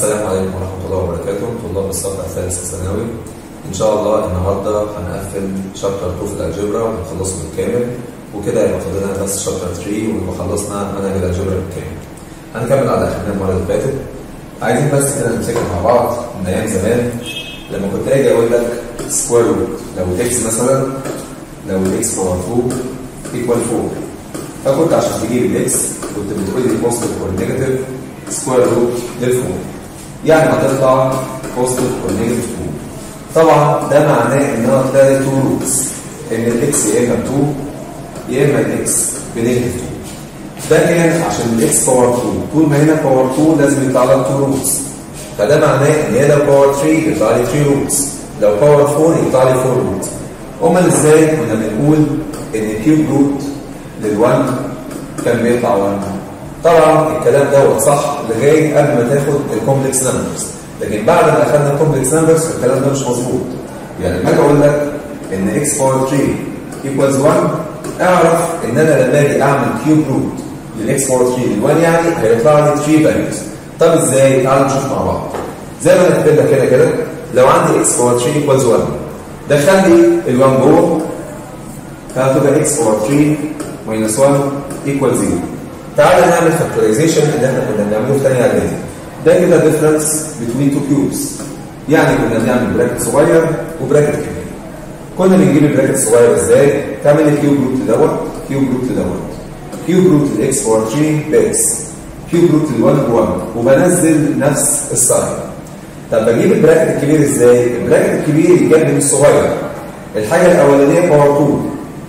السلام عليكم ورحمة الله وبركاته طلاب الصف الثالث الثانوي إن شاء الله النهاردة هنقفل شابتر 2 في الألجبرا وهنخلصه بالكامل وكده يبقى فاضلنا بس شابتر 3 ونبقى خلصنا منهج الألجبرا بالكامل هنكمل على آخرنا المرة اللي فاتت عايزين بس كده نمسكها مع بعض من أيام زمان لما كنت أجي أقول لك سكوير روت لو إكس مثلا لو إكس باور 2 ايكوال 4 فكنت عشان تجيب الإكس كنت بتقول لي بوزيتيف اور نيجاتيف سكوير روت للفوق يعني هتطلع بوزيتيف اور نيجاتيف 2 طبعا ده معناه ان انا طلع تو روتس ان الاكس يا اما 2 يا اما الاكس بنيجاتيف 2 ده كان عشان الاكس باور 2 طول ما هنا باور 2 لازم يطلع لك 2 روتس فده معناه ان هي لو باور 3 يطلع لي 3 روتس لو باور 4 يطلع لي 4 روتس امال ازاي كنا بنقول ان كيوب روت لل1 كان بيطلع 1 طبعا الكلام دوت صح لغايه قبل ما تاخد الكومبلكس نمبرز لكن بعد ما اخذنا الكومبلكس نمبرز الكلام ده مش مظبوط يعني لما اجي اقول لك ان اكس باور 3 ايكوالز 1 اعرف ان انا لما اجي اعمل كيوب روت للاكس باور 3 ل1 يعني هيطلع لي 3 فاليوز طب ازاي؟ تعالوا نشوف مع بعض زي ما انا كاتب لك كده كده لو عندي اكس باور 3 ايكوالز 1 دخل لي ال1 جوه فهتبقى اكس باور 3 ماينس 1 ايكوال 0 تعالى نعمل فاكتورايزيشن اللي احنا كنا بنعمله في ثانيه اعدادي ده كده ديفرنس بين تو كيوبس يعني كنا بنعمل براكت صغير وبراكت كبير كنا بنجيب البراكت الصغير ازاي تعمل لي كيوب روت لدوت كيوب روت لدوت كيوب روت الاكس باور 3 باكس كيوب روت ال1 ب1 وبنزل نفس الساين طب بجيب البراكت الكبير ازاي البراكت الكبير يتجاب من الصغير الحاجه الاولانيه باور 2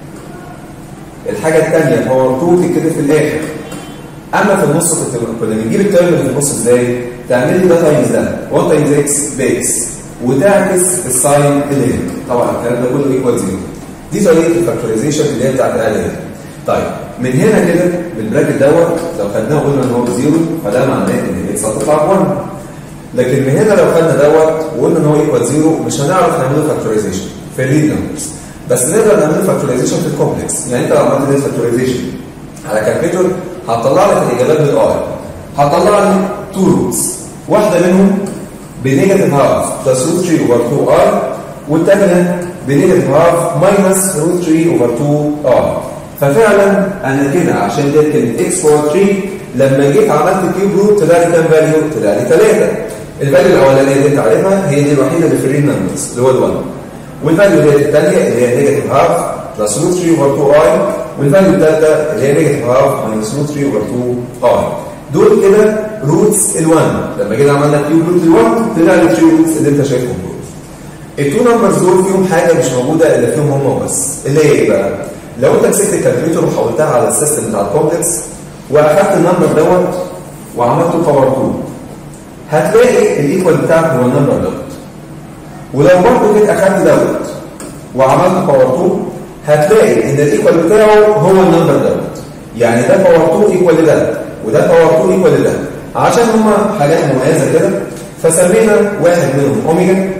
الحاجه الثانيه باور 2 تتكتب في الاخر اما في النص كنت كنا بنجيب الترم اللي في النص ازاي؟ تعمل لي ده تايمز ده 1 تايمز اكس باكس وتعكس الساين اللي هنا طبعا الكلام ده كله ايكوال زيرو دي طريقه الفاكتورايزيشن اللي هي بتاعت الاعداد طيب من هنا كده من البراكت دوت لو خدناه وقلنا ان هو بزيرو فده معناه ان الاكس هتطلع ب 1 لكن من هنا لو خدنا دوت وقلنا ان هو ايكوال زيرو مش هنعرف نعمله فاكتورايزيشن في الريد نمبرز بس نقدر نعمله فاكتورايزيشن في الكومبلكس يعني انت لو عملت فاكتورايزيشن على كالكوليتور هتطلع لك الاجابات بالاي هتطلع لي تو روتس واحده منهم بنيجاتيف هاف بلس روت 3 اوفر 2 ار والثانيه بنيجاتيف هاف ماينس روت 3 اوفر 2 ار ففعلا انا كده عشان ده كانت اكس باور 3 لما جيت عملت كيوب روت طلع لي كام فاليو؟ طلع لي 3 الفاليو الاولانيه اللي انت عارفها هي دي الوحيده اللي في الريل نمبرز اللي هو ال1 والفاليو ديت الثانيه اللي هي نيجاتيف هاف بلس روت 3 اوفر 2 اي والفاليو الثالثه اللي هي نيجاتيف هاف ماينس روت 3 اوفر 2 اي دول كده روتس ال1 لما جينا عملنا كيوب روت ال1 طلع لي 3 روتس اللي انت شايفهم دول التو نمبرز دول فيهم حاجه مش موجوده الا فيهم هم بس اللي هي ايه بقى؟ لو انت مسكت الكالكوليتور وحولتها على السيستم بتاع الكومبلكس واخدت النمبر دوت وعملته باور 2 هتلاقي الايكوال بتاعك هو النمبر دوت ولو برضه جيت اخدت دوت وعملت باور 2 هتلاقي ان الايكوال بتاعه هو النمبر دوت يعني ده باور 2 ايكوال لده وده باور 2 ايكوال لده عشان هما حاجات مميزه كده فسمينا واحد منهم اوميجا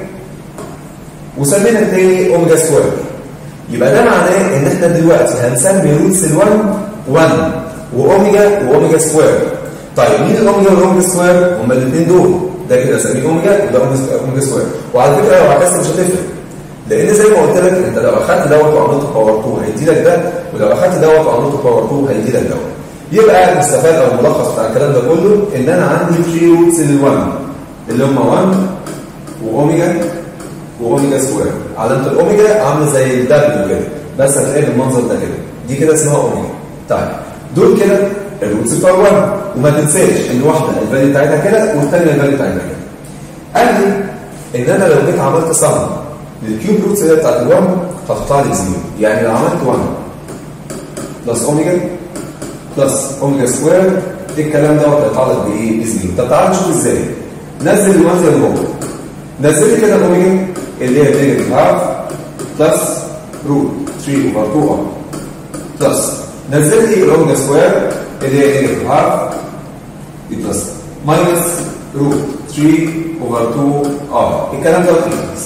وسمينا الثاني اوميجا سكوير يبقى ده معناه ان احنا دلوقتي هنسمي روتس ال1 1 واوميجا واوميجا سكوير طيب مين الاوميجا والاوميجا سكوير هما الاثنين دول ده كده اسميه اوميجا وده اوميجا سكوير وعلى فكره لو عكست مش هتفرق لان زي ما قلت لك انت لو اخدت دوت وعملت باور 2 هيدي لك ده ولو اخدت دوت وعملت باور 2 هيدي لك دوت يبقى المستفاد او الملخص بتاع الكلام ده كله ان انا عندي 3 روتس لل1 اللي هم 1 واوميجا واوميجا سكوير علامه الاوميجا عامله زي الدبليو كده بس هتلاقيها بالمنظر ده كده دي كده اسمها اوميجا طيب دول كده الروتس بتوع 1 وما تنساش ان واحده الفاليو بتاعتها كده والثانيه الفاليو بتاعتها كده قال لي ان انا لو جيت عملت صم للكيوب روتس اللي بتاعت ال1 هتطلع لي زيرو يعني لو عملت 1 بلس اوميجا بلس اوميجا سكوير الكلام دوت هيطلع لك بايه؟ بزيرو طب تعال نشوف ازاي نزل ال1 زي ما هو نزل لي كده الاوميجا اللي هي نيجاتيف هاف بلس روت 3 اوفر 2 ار بلس نزل لي الاوميجا سكوير اللي هي نيجاتيف هاف بلس ماينس روت 3 اوفر 2 ار الكلام دوت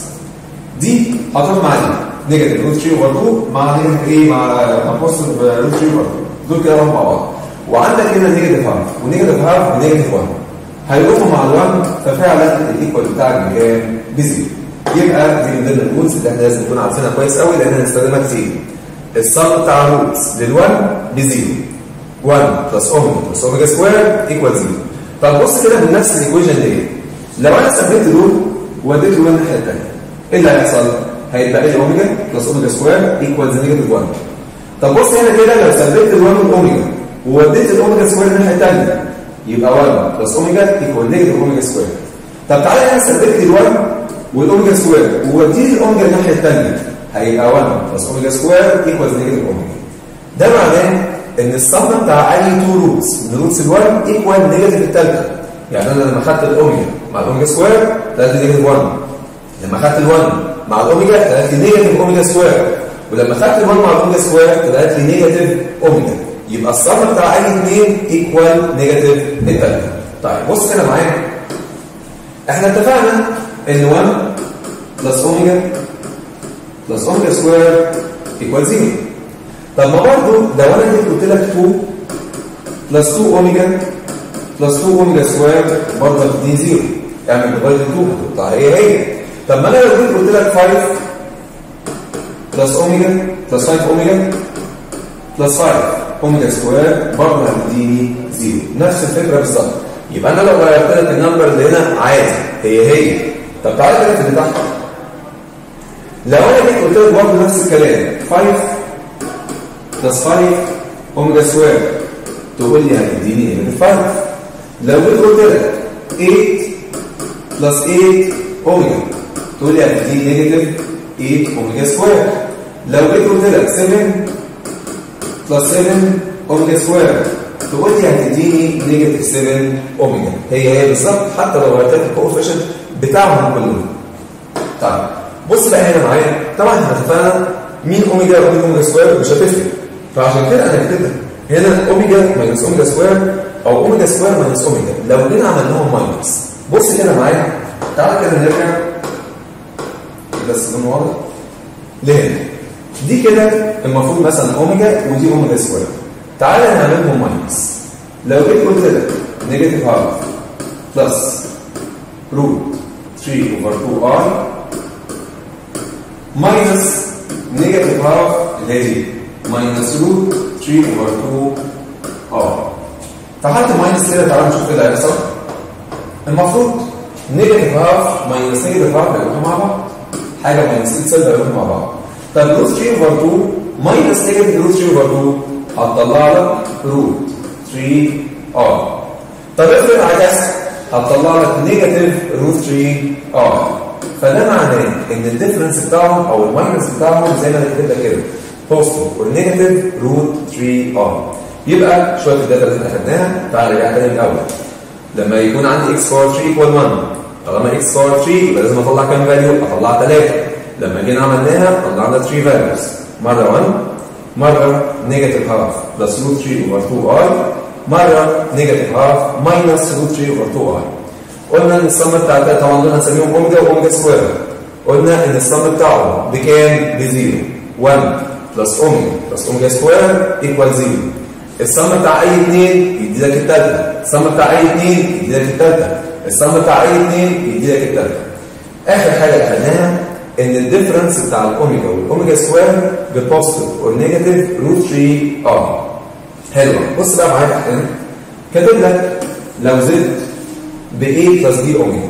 دي هتروح مع دي نيجاتيف روت 3 اوفر 2 مع نيجاتيف ايه مع بوزيتيف روت 3 اوفر 2 دول كده مع بعض وعندك هنا نيجاتيف هاف ونيجاتيف هاف ونيجاتيف 1 هيروحوا مع ال1 ففعلا الايكوال بتاعك بكام؟ بزيرو يبقى دي من ضمن الرولز اللي احنا لازم نكون عارفينها كويس قوي لان هنستخدمها كتير الصم بتاع الروتس لل1 بزيرو 1 بلس اوميجا بلس اوميجا سكوير ايكوال زيرو طب بص كده من نفس الايكويشن دي لو انا ثبت دول ووديت دول الناحيه الثانيه ايه اللي هيحصل؟ هيتبقى لي اوميجا بلس اوميجا سكوير ايكوال نيجاتيف 1 طب بص هنا كده لو ثبت ال1 والاوميجا ووديت الاوميجا سكوير الناحيه الثانيه يبقى 1 بلس اوميجا ايكوال نيجاتيف اوميجا سكوير طب تعالى هنا ثبت لي ال1 والاوميجا سكوير ووديت الاوميجا الناحيه الثانيه هيبقى 1 بلس اوميجا سكوير ايكوال نيجاتيف اوميجا ده معناه ان الصم بتاع اي تو روتس من روتس ال1 ايكوال نيجاتيف الثالثه يعني انا لما خدت الاوميجا مع الاوميجا سكوير طلعت نيجاتيف 1 لما خدت ال1 مع الاوميجا طلعت لي نيجاتيف اوميجا سكوير ولما خدت ال1 مع الاوميجا سكوير طلعت لي نيجاتيف اوميجا يبقى الصم بتاع اي اثنين ايكوال نيجاتيف الثالثه طيب بص كده معايا احنا اتفقنا ان 1 بلس اوميجا بلس اوميجا سكوير ايكوال 0 طب ما برضه لو انا جيت قلت لك 2 بلس 2 اوميجا بلس 2 اوميجا سكوير برضه دي 0 اعمل ديفايد 2 هتطلع هي هي طب ما انا لو جيت قلت لك 5 بلس اوميجا بلس 5 اوميجا بلس 5 اوميجا سكوير برضه هتديني 0 نفس الفكره بالظبط يبقى انا لو غيرت لك النمبر اللي هنا عادي هي هي طب تعالى كده في اللي تحت لو انا جيت قلت لك برضه نفس الكلام 5 بلس 5 اوميجا سكوير تقول لي هتديني نيجاتيف 5 لو جيت قلت لك 8 بلس 8 اوميجا تقول لي هتديني نيجاتيف 8 اوميجا سكوير لو جيت قلت لك 7 بلس 7 اوميجا سكوير تقول لي هتديني نيجاتيف 7 اوميجا هي هي بالظبط حتى لو غيرت لك الكوفيشنت بتاعهم كلهم طيب بص بقى هنا معايا طبعا احنا اتفقنا مين اوميجا ومين اوميجا سكوير مش هتفرق فعشان كده انا كتبت هنا اوميجا ماينس اوميجا سكوير او اوميجا سكوير ماينس اوميجا لو جينا عملناهم ماينس بص كده معايا تعالى كده نرجع بس لون واضح لهنا دي كده المفروض مثلا اوميجا ودي اوميجا سكوير تعالى نعملهم ماينس لو جيت قلت لك نيجاتيف هاف بلس روت 3 اوفر 2 اي ماينس نيجاتيف هاف اللي هي دي ماينس روت 3 اوفر 2 ار فحتى ماينس كده تعالوا نشوف ايه اللي هيحصل المفروض نيجاتيف هاف ماينس نيجاتيف هاف هيروحوا مع بعض حاجه ماينس اكسل هيروحوا مع بعض طب روت 3 اوفر 2 ماينس نيجاتيف روت 3 اوفر 2 هتطلع لك روت 3 ار طب افرض عكست هتطلع لك نيجاتيف روت 3 ار فده معناه ان الديفرنس بتاعهم او الماينس بتاعهم زي ما انا كاتب لك كده بوزيتيف والنيجاتيف روت 3 ار يبقى شويه الداتا اللي احنا خدناها تعالى نرجع تاني من الاول لما يكون عندي اكس باور 3 ايكوال 1 طالما اكس باور 3 يبقى لازم اطلع كام فاليو؟ اطلع 3 لما جينا عملناها طلعنا 3 فاليوز مره 1 مره نيجاتيف هاف بلس روت 3 اوفر 2 اي مره نيجاتيف هاف ماينس روت 3 اوفر 2 اي قلنا ان السم بتاع ده طبعا دول هنسميهم اوميجا واوميجا سكوير قلنا ان السم بتاعهم بكام؟ بزيرو 1 بلس اوميجا بلس اوميجا سكوير ايكوال زيرو السم بتاع اي اثنين يدي لك الثالثه السم بتاع اي اثنين يدي لك الثالثه السم بتاع اي اثنين يدي لك الثالثه اخر حاجه اخدناها ان الديفرنس بتاع الاوميجا والاوميجا سكوير ببوزيتيف اور نيجاتيف روت 3 ار حلوه بص بقى معايا تحت هنا كاتب لك لو زدت ب A بلس B اوميجا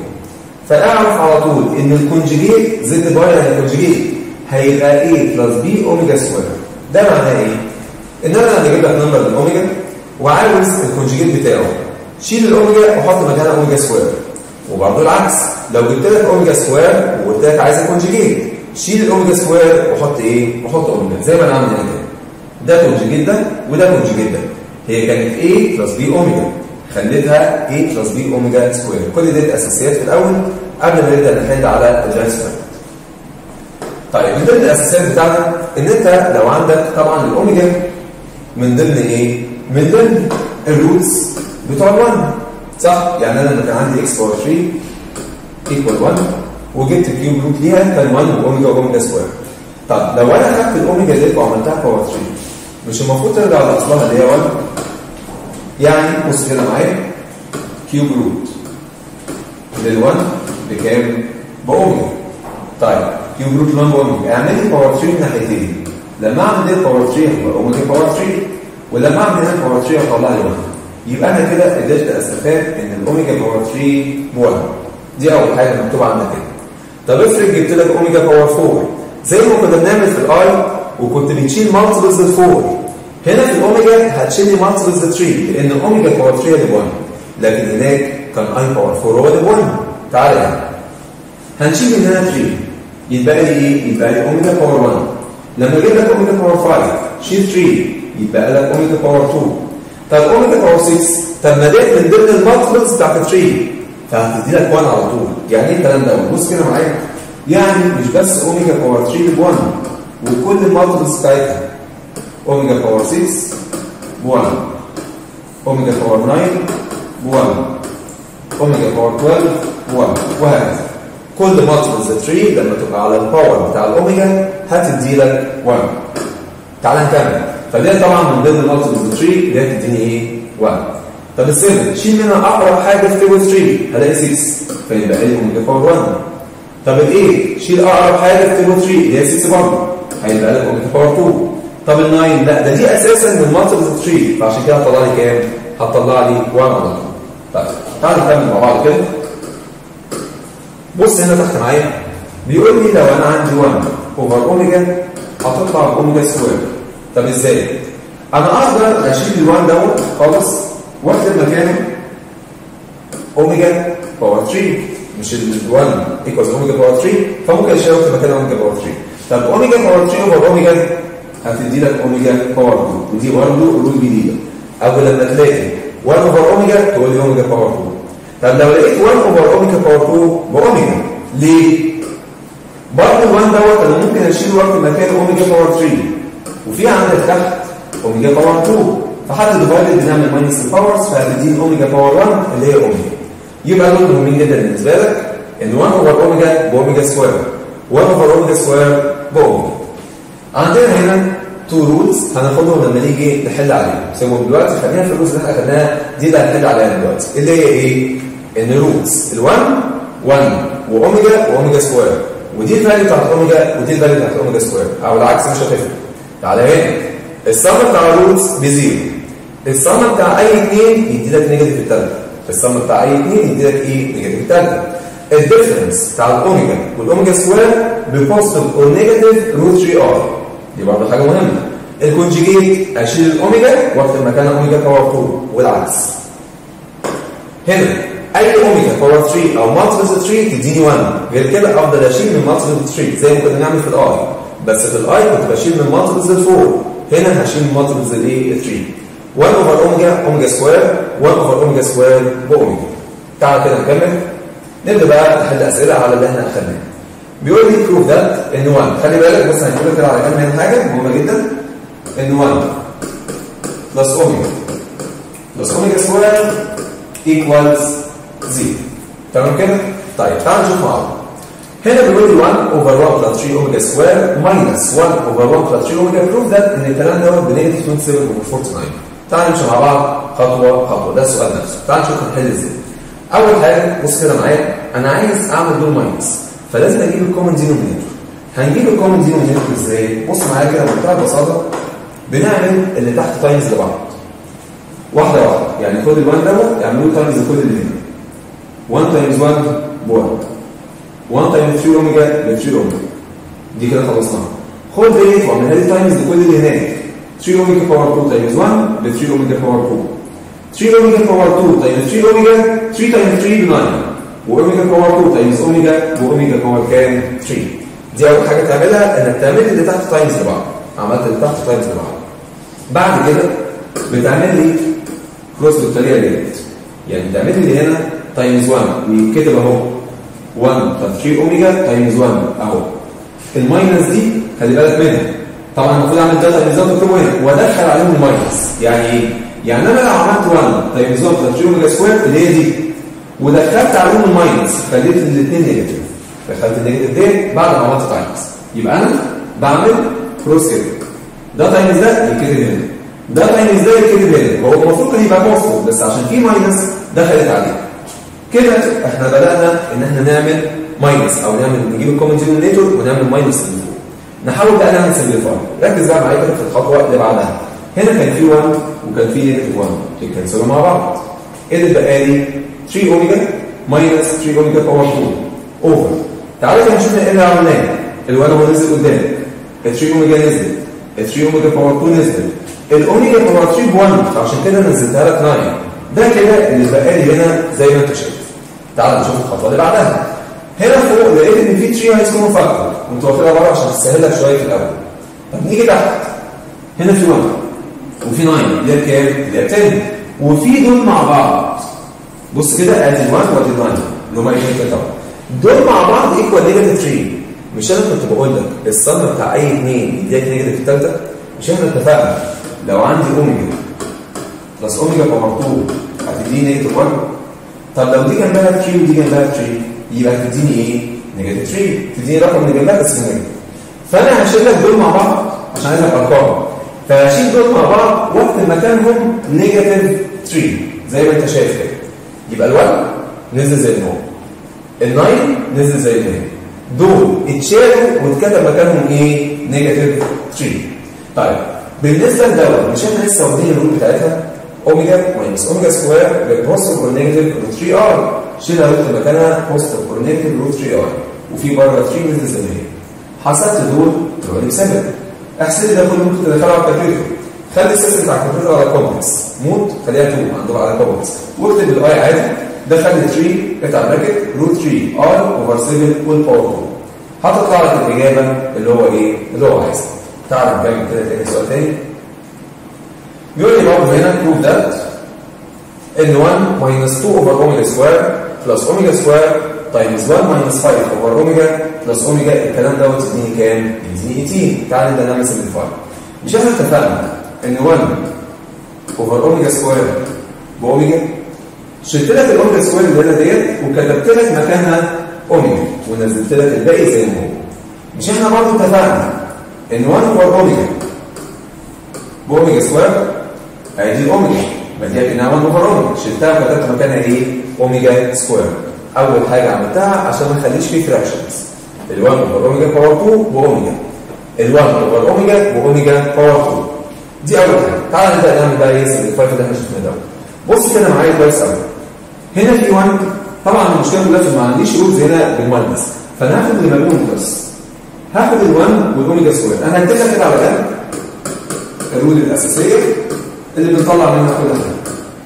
فاعرف على طول ان الكونجيجيت زد باي يعني الكونجيجيت هيبقى A بلس B اوميجا سكوير ده معناه ايه؟ ان انا لما اجيب لك نمبر للاوميجا وعاوز الكونجيجيت بتاعه شيل الاوميجا وحط مكانها اوميجا سكوير وبرضه العكس لو جبت لك اوميجا سكوير وقلت لك عايز الكونجيجيت شيل الاوميجا سكوير وحط ايه؟ وحط اوميجا زي ما انا عامل هنا كده ده كونجيجيت ده وده كونجيجيت ده هي كانت A بلس B اوميجا خليتها A بلس B اوميجا سكوير كل دي اساسيات في الاول قبل ما نبدا نحل على الجاينت طيب من ضمن الاساسيات بتاعتنا ان انت لو عندك طبعا الاوميجا من ضمن ايه؟ من ضمن الروتس بتوع 1 صح؟ يعني انا لما كان عندي اكس باور 3 ايكوال 1 وجبت كيوب روت ليها كان 1 واوميجا واوميجا سكوير طب لو انا خدت الاوميجا ديت وعملتها باور 3 مش المفروض ترجع لاصلها اللي هي 1 يعني بص كده معايا كيوب روت لل1 بكام؟ باوميجا طيب كيوب روت 1 باوميجا اعمل لي باور 3 من ناحيتين لما اعمل دي باور 3 هتبقى اوميجا باور 3 ولما اعمل هنا باور 3 هطلع لي 1 يبقى انا كده قدرت استفاد ان الاوميجا باور 3 1 دي اول حاجه مكتوبه عندنا كده طب افرض جبت لك اوميجا باور 4 زي ما كنا بنعمل في الاي وكنت بتشيل مالتيبلز ل 4 هنا في الاوميجا هتشيل لي مالتيبلز ل 3 لان الاوميجا باور 3 هي اللي 1 لكن هناك كان اي باور 4 هو اللي 1 تعالى هنا هنشيل من هنا 3 يتبقى لي ايه؟ يتبقى لي اوميجا باور 1 لما اجيب لك اوميجا باور 5 شيل 3 يتبقى لك اوميجا باور 2 طب اوميجا باور 6 طب ما ديت من ضمن المالتيبلز بتاعت 3 فهتدي لك 1 على طول يعني ايه الكلام ده بص كده معايا يعني مش بس اوميجا باور 3 ب 1 وكل المالتيبلز بتاعتها اوميجا باور 6 ب 1 اوميجا باور 9 ب 1 اوميجا باور 12 ب 1 وهكذا كل مالتيبلز 3 لما تبقى على الباور بتاع الاوميجا هتدي لك 1 تعال نكمل فدي طبعا من ضمن المالتيبلز 3 اللي هي تديني ايه 1 طب ال7 شيل منها اقرب حاجه في تيبل 3 هلاقي 6 فيبقى لي اوميجا باور 1 طب ال8 شيل اقرب حاجه في تيبل 3 اللي هي 6 برضه هيبقى لك اوميجا باور 2 طب ال9 لا ده دي اساسا من مالتيبلز 3 فعشان كده هتطلع لي كام؟ هتطلع لي 1 على طول طيب تعال نكمل مع بعض كده بص هنا تحت معايا بيقول لي لو انا عندي 1 اوفر اوميجا هتطلع باوميجا سكوير طب ازاي؟ انا اقدر اشيل ال1 دوت خالص واكتب مكانه اوميجا باور 3 مش ال1 ايكوالز اوميجا باور 3 فممكن اشيل واكتب مكانه اوميجا باور 3 طب اوميجا باور 3 اوفر اوميجا هتدي لك اوميجا باور 2 ودي برضه رول جديده او لما تلاقي 1 اوفر اوميجا تقول لي اوميجا باور 2 طب لو لقيت 1 اوفر اوميجا باور 2 باوميجا ليه؟ برضه ال1 دوت انا ممكن اشيله واكتب مكانه اوميجا باور 3 وفي عندك تحت اوميجا باور 2 فحتى ديفايدد بنعمل ماينس الباورز فهتديني اوميجا باور 1 اللي هي اوميجا يبقى دول مهمين جدا بالنسبه لك ان 1 اوفر اوميجا باوميجا سكوير 1 اوفر اوميجا سكوير باوميجا عندنا هنا تو رولز هناخدهم لما نيجي نحل عليهم سيبهم دلوقتي خلينا في الرولز اللي احنا اخدناها دي اللي هنحل عليها دلوقتي اللي هي ايه؟ ان روتس ال1 1 واوميجا واوميجا سكوير ودي الفاليو بتاعت اوميجا ودي الفاليو بتاعت اوميجا سكوير او العكس مش هتفرق تعالى هنا السم بتاع الروتس بزيرو السم بتاع اي اثنين يدي لك نيجاتيف الثالثه السم بتاع اي اثنين يدي لك ايه نيجاتيف الثالثه الديفرنس بتاع الاوميجا والاوميجا سكوير ببوزيتيف او نيجاتيف روت 3 ار دي برضه حاجه مهمه الكونجيجيت اشيل الاوميجا واكتب مكانها اوميجا باور 2 والعكس هنا اي اوميجا باور 3 او مالتيبل 3 تديني 1 غير كده افضل اشيل من مالتيبل 3 زي ما كنا بنعمل في الاي بس في الاي كنت بشيل من مالتيبل 4 هنا هشيل من مالتيبل ايه 3 1 اوفر اوميجا اوميجا سكوير 1 اوفر اوميجا سكوير باوميجا تعال كده نكمل نبدا بقى نحل اسئله على اللي احنا اخدناه بيقول لي بروف ذات ان 1 خلي بالك بص هنقول كده على كام هنا حاجه مهمه جدا ان 1 بلس اوميجا بلس اوميجا سكوير ايكوالز 0 تمام كده؟ طيب تعال نشوف مع بعض هنا بيقول لي 1 اوفر 1 بلس 3 اوميجا سكوير ماينس 1 اوفر 1 بلس 3 اوميجا بروف ذات ان الكلام دوت بنيجاتيف 27 اوفر 49 تعال نمشي مع بعض خطوه خطوه ده السؤال نفسه تعال نشوف هنحل ازاي اول حاجه بص كده معايا انا عايز اعمل دول ماينس فلازم اجيب الكومن دينومينيتور هنجيب الكومن دينومينيتور ازاي بص معايا كده بمنتهى البساطه بنعمل اللي تحت تايمز لبعض واحده واحده يعني كل ال1 دوت يعملوا تايمز لكل اللي هنا 1 تايمز 1 ب 1 1 تايمز 3 اوميجا ب 3 اوميجا دي كده خلصناها خد ديت واعملها لي تايمز لكل اللي هناك 3 اوميجا باور 2 تايمز 1 ب 3 اوميجا باور 2 3 اوميجا باور 2 تايمز 3 اوميجا 3 تايمز 3 ب 9 واوميجا باور 2 تايمز اوميجا باوميجا باور كام 3 دي اول حاجه تعملها انك تعمل اللي تحت تايمز لبعض عملت اللي تحت تايمز لبعض بعد كده بتعمل لي كروس بالطريقه ديت يعني بتعمل لي هنا تايمز 1 ويتكتب اهو 1 بلس 3 اوميجا تايمز 1 اهو الماينس دي خلي بالك منها طبعا المفروض اعمل ده تايمز 1 واكتبه هنا وادخل عليهم الماينس يعني ايه؟ يعني انا لو عملت 1 تايمز 1 بلس 3 اوميجا سكوير اللي هي دي ودخلت عليهم الماينس خليت الاثنين نيجاتيف دخلت النيجاتيف ديت بعد ما عملت تايمز يبقى انا بعمل كروس كده ده تايمز ده يتكتب هنا ده تايمز ده يتكتب هنا هو المفروض كان يبقى بوزيتيف بس عشان في ماينس دخلت عليه كده احنا بدانا ان احنا نعمل ماينس او نعمل نجيب الكومن دينومينيتور ونعمل ماينس اللي فوق نحاول بقى نعمل سمبليفاي ركز بقى معايا كده في الخطوه اللي بعدها هنا كان في 1 وكان في نيجاتيف 1 يتكنسلوا مع بعض ايه اللي بقى لي 3 اوميجا ماينس 3 اوميجا باور 2 اوفر تعالى كده نشوف ايه اللي عملناه ال1 هو نزل قدامك ال 3 اوميجا نزل ال 3 اوميجا باور 2 نزل الاوميجا باور 3 ب 1 فعشان كده نزلتها لك 9 ده كده اللي بقى لي هنا زي ما انت شايف تعال نشوف الخطوه اللي بعدها هنا فوق لقيت ان في 3 هايز كومن فاكتور كنت واخدها بره عشان تسهل لك شويه في الاول طب نيجي تحت هنا في 1 وفي 9 اللي هي كام؟ اللي هي 10 وفي دول مع بعض بص كده ادي 1 وادي 9 اللي هم ايه طبعا دول مع بعض ايكوال نيجاتيف 3 مش انا كنت بقول لك الصم بتاع اي اثنين يديك نيجاتيف الثالثه مش احنا اتفقنا لو عندي اوميجا بلس اوميجا باور 2 هتديني نيجاتيف 1 طب لو دي جنبها 3 ودي جنبها 3 يبقى هتديني ايه؟ نيجاتيف 3 تديني رقم اللي جنبها بس نيجاتيف فانا هشيل لك دول مع بعض عشان عايز لك ارقام فهشيل دول مع بعض واكتب مكانهم نيجاتيف 3 زي ما انت شايف كده يبقى ال1 نزل زي ما هو ال9 نزل زي ما هي دول اتشالوا واتكتب مكانهم ايه؟ نيجاتيف 3 طيب بالنسبه لدول مش احنا لسه واخدين الرول بتاعتها اوميجا ماينس اوميجا سكوير بوزيتيف اور نيجاتيف روت 3 ار شيلها روت مكانها بوزيتيف اور نيجاتيف روت 3 ار وفي بره 3 نزل زي ما هي حسبت دول تبقى لي 7 احسب لي ده كله ممكن تدخله على الكالكوليتر خلي السيستم بتاع الكالكوليتر على كومبلكس موت خليها 2 عندهم على كومبلكس واكتب الاي عادي دخل 3 بتاع براكت روت 3 ار اوفر 7 والباور 2 هتطلع لك الاجابه اللي هو ايه؟ اللي هو عايزها تعال نكمل كده تاني سؤال تاني بيقول لي برضه هنا بروف ذات ان 1 ماينس 2 اوفر اوميجا سكوير بلس اوميجا سكوير تايمز 1 ماينس 5 اوفر اوميجا بلس اوميجا الكلام دوت يديني كام؟ يديني 18 تعال نبدا نعمل سمبليفاي مش احنا اتفقنا ان 1 اوفر اوميجا سكوير باوميجا شلت لك الاوميجا سكوير اللي هنا ديت وكتبت لك مكانها اوميجا ونزلت لك الباقي زي ما هو مش احنا برضه اتفقنا ان 1 اوفر اوميجا باوميجا سكوير ادي اوميجا بديها كانها 1 اوفر اوميجا شلتها وكتبت مكانها ايه؟ اوميجا سكوير اول حاجه عملتها عشان ما اخليش فيه فراكشنز ال 1 اوفر اوميجا باور 2 باوميجا ال 1 اوفر اوميجا باوميجا باور 2 دي اول حاجه تعال نبدا نعمل بقى ايه الفايف اللي احنا شفناه دوت بص كده معايا كويس قوي هنا في 1 طبعا المشكله كلها في ما عنديش رولز هنا بالماينس فانا هاخد اللي ما بينهم بس هاخد ال1 والاوميجا سكوير انا هكتبها كده على جنب الرول الاساسيه اللي بنطلع منها كل حاجه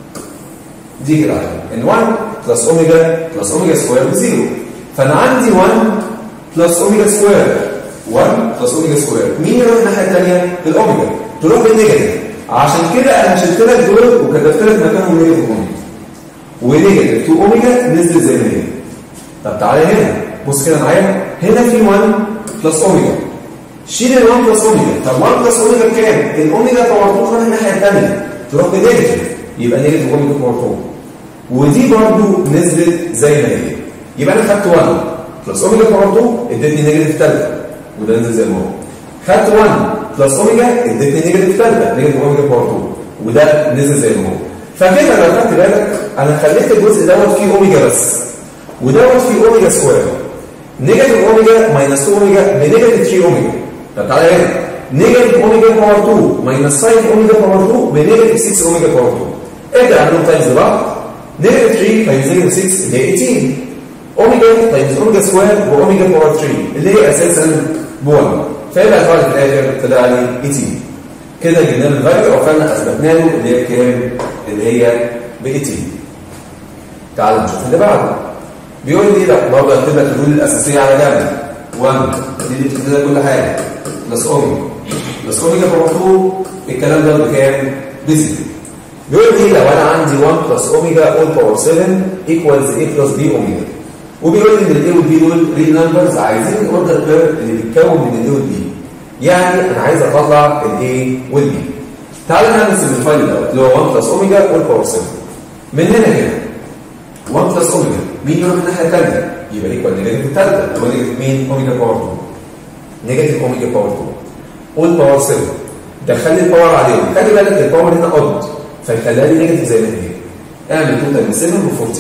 دي كده على جنب ان 1 بلس اوميجا بلس اوميجا سكوير بزيرو فانا عندي 1 بلس اوميجا سكوير 1 بلس اوميجا سكوير مين يروح الناحيه الثانيه الاوميجا تروح بالنيجاتيف عشان كده انا شلت لك دول وكتبت لك مكانهم نيجاتيف اوميجا ونيجاتيف 2 اوميجا نزل زي ما هي طب تعالى هنا بص كده معايا هنا في 1 بلس اوميجا شيل ال 1 بلس اوميجا طب 1 بلس اوميجا بكام؟ الاوميجا باور 2 تروح الناحيه الثانيه تروح بنيجاتيف يبقى نيجاتيف اوميجا باور 2 ودي برضو نزلت زي ما هي يبقى انا خدت 1 بلس اوميجا باور 2 ادتني نيجاتيف ثالثه وده نزل زي ما هو خدت 1 بلس اوميجا ادتني نيجاتيف ثالثه نيجاتيف اوميجا باور 2 وده نزل زي ما هو فكده لو خدت بالك انا خليت الجزء دوت فيه اوميجا بس ودوت فيه اوميجا سكوير نيجاتيف اوميجا ماينس 2 اوميجا بنيجاتيف 3 اوميجا طب تعالى هنا نيجاتيف اوميجا باور 2 ماينس 5 اوميجا باور 2 بنيجاتيف 6 اوميجا باور 2 ابدا عندهم تايمز بعض نيجاتيف 3 تايمز نيجاتيف 6 اللي هي 18 اوميجا تايمز اوميجا سكوير واوميجا باور 3 اللي هي اساسا ب 1 فيبقى الفرق في الاخر طلع لي 18 كده جبنا له الفاليو او فعلا اثبتنا له اللي هي كام؟ اللي هي ب 18 تعال نشوف اللي بعده بيقول لي لا برضه هكتب لك الرول الاساسيه على جنب 1 دي اللي بتكتب لك كل حاجه بلس اوميجا بلس اوميجا باور 2 الكلام ده بكام؟ بزيرو بيقول لي لو انا عندي 1 بلس اوميجا اول باور 7 ايكوالز a بلس b اوميجا وبيقول لي ان الاي والبي دول ريل نمبرز عايزين الاوردر كيرف اللي بيتكون من الاي والبي يعني انا عايز اطلع الاي والبي تعالى نعمل سمبليفاي دوت اللي هو 1 بلس اوميجا اول باور 7 من هنا كده 1 بلس اوميجا مين يروح الناحيه الثانيه يبقى ايكوال نيجاتيف الثالثه اللي هو نيجاتيف مين اوميجا باور 2 نيجاتيف اوميجا باور 2 اول باور 7 دخل لي الباور عليه خلي بالك الباور هنا اود فيخليها لي نيجاتيف زي ما هي اعمل توتال من 7 ب 14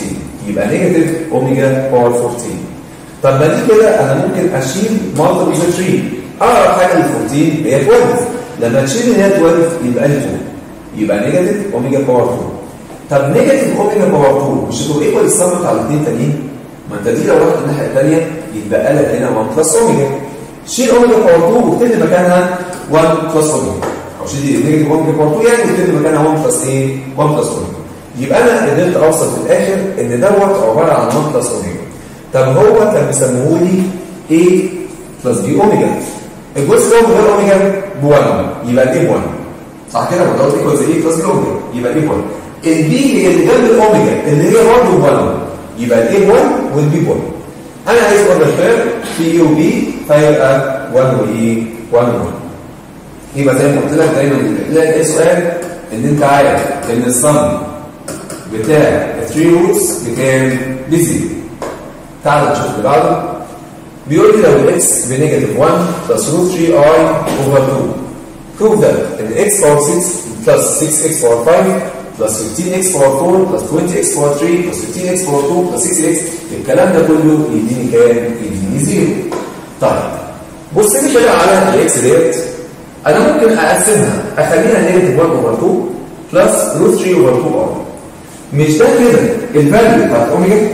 يبقى نيجاتيف اوميجا باور 14 طب ما دي كده انا ممكن اشيل مالتيبل ذا 3 اقرب حاجه لل 14 هي 12 لما تشيل هي 12 يبقى لي 2 يبقى نيجاتيف اوميجا باور 2 طب نيجاتيف اوميجا باور 2 مش هتبقى ايكوال السم بتاع الاثنين تانيين ما انت دي لو رحت الناحيه الثانيه يتبقى لك هنا 1 بلس اوميجا شيل اوميجا باور 2 واكتب مكانها 1 بلس اوميجا او شيل نيجاتيف اوميجا باور 2 يعني واكتب مكانها 1 بلس ايه 1 بلس اوميجا يبقى انا قدرت اوصل في الاخر ان دوت عباره عن 1 بلس اوميجا طب هو كان بيسموه لي A بلس بي اوميجا الجزء ده من غير اوميجا ب 1 يبقى الايه 1 صح كده ما دوت ايكوالز ايه بلس بي اوميجا يبقى الايه 1 البي هي اللي جنب الاوميجا اللي هي برضه 1 يبقى الايه 1 والبي 1 انا عايز اقول خير في اي وبي فيبقى 1 وايه 1 1 يبقى زي ما قلت لك دايما تلاقي سؤال ان انت عارف ان الصم بتاع 3 روتس بكام؟ بزيرو تعال نشوف اللي بعده بيقول لي لو الاكس بنيجاتيف 1 بلس روت 3 اي اوفر 2 prove that ان x باور 6 بلس 6x باور 5 بلس 15x باور 4 بلس 20x باور 3 بلس 15x باور 2 بلس 6x الكلام ده كله يديني كام؟ يديني زيرو طيب بص لي كده على الاكس ديت انا ممكن اقسمها اخليها نيجاتيف 1 اوفر 2 بلس روت 3 اوفر 2 اي مش ده كده الفاليو بتاعت اوميجا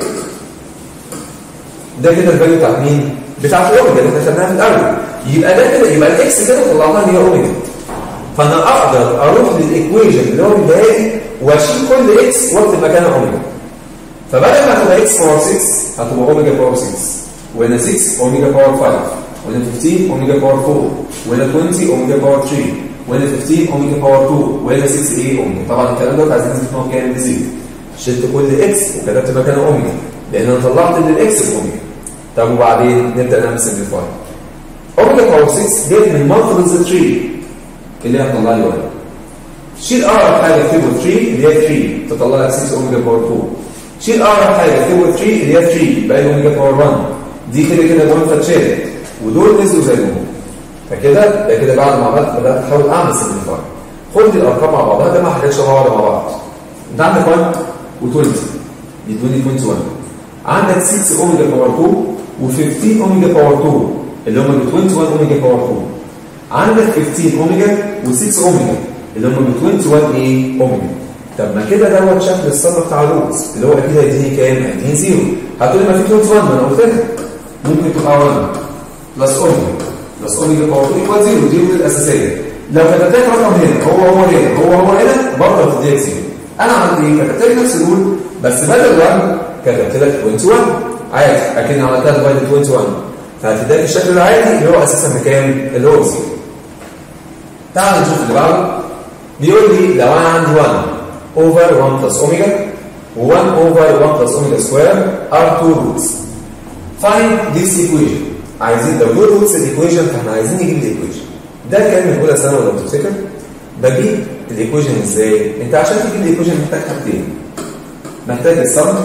ده كده الفاليو بتاعت مين؟ بتاعت اوميجا اللي احنا خدناها في الاول يبقى ده كده يبقى الاكس كده طلعناها هي اوميجا فانا اقدر اروح للايكويشن اللي هو البدائي واشيل كل اكس واكتب مكانها اوميجا فبدل ما تبقى اكس باور 6 هتبقى اوميجا باور 6 وهنا 6 اوميجا باور 5 وهنا 15 اوميجا باور 4 وهنا 20 اوميجا باور 3 وهنا 15 اوميجا باور 2 وهنا 6 ايه اوميجا طبعا الكلام ده عايزين نثبت ان هو كام بزيرو شلت كل اكس وكتبت مكانها اوميجا لان انا طلعت ان الاكس باوميجا طب وبعدين نبدا نعمل سمبليفاي اوميجا باور 6 جت من مالتيبلز 3 اللي هي هتطلع لي 1 شيل اقرب حاجه اكتبه 3 اللي هي 3 تطلع لك 6 اوميجا باور 2 شيل اقرب حاجه اكتبه 3 اللي هي 3 يبقى اوميجا باور 1 دي كده كده 1 فاتشالت ودول نزلوا زي ما هم فكده ده كده بعد ما عملت بدات احاول اعمل سمبليفاي خد الارقام مع بعضها ده ما حاجاتش مع بعض مع بعض انت عندك 1 و20 يدوني 21 عندك 6 اوميجا باور 2 و15 اوميجا باور 2 اللي هم ب 21 اوميجا باور 2 عندك 15 اوميجا و6 اوميجا اللي هم ب 21 ايه اوميجا طب ما كده دوت شكل الصم بتاع الروتس اللي هو اكيد هيديني كام؟ هيديني زيرو هتقول لي ما في 21 ما انا قلت لك ممكن تبقى 1 بلس اوميجا بلس اوميجا باور 2 يبقى زيرو دي الروت الاساسيه لو كتبت لك رقم هنا هو هو هنا هو هو هنا برضه هتديك زيرو انا عملت ايه؟ كتبت لك نفس الرول بس بدل 1 كتبت لك 21 عادي اكن عملتها ديفايد 21 فهتديك الشكل العادي اللي هو اساسا بكام؟ اللي هو زيرو تعال نشوف اللي بعده بيقول لي لو انا عندي 1 اوفر 1 بلس اوميجا و1 اوفر 1 بلس اوميجا سكوير ار 2 روتس find this equation عايزين لو دول روتس الايكويشن فاحنا عايزين نجيب الايكويشن ده كان من اولى ثانوي لو تفتكر بجيب الايكويشن ازاي انت عشان تجيب الايكويشن محتاج حاجتين محتاج السم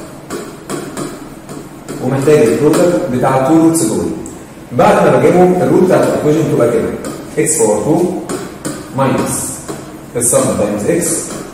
ومحتاج البرودكت بتاع التو روتس دول بعد ما بجيبهم الروت بتاعت الايكويشن تبقى كده x باور 2 ماينس السم تايمز x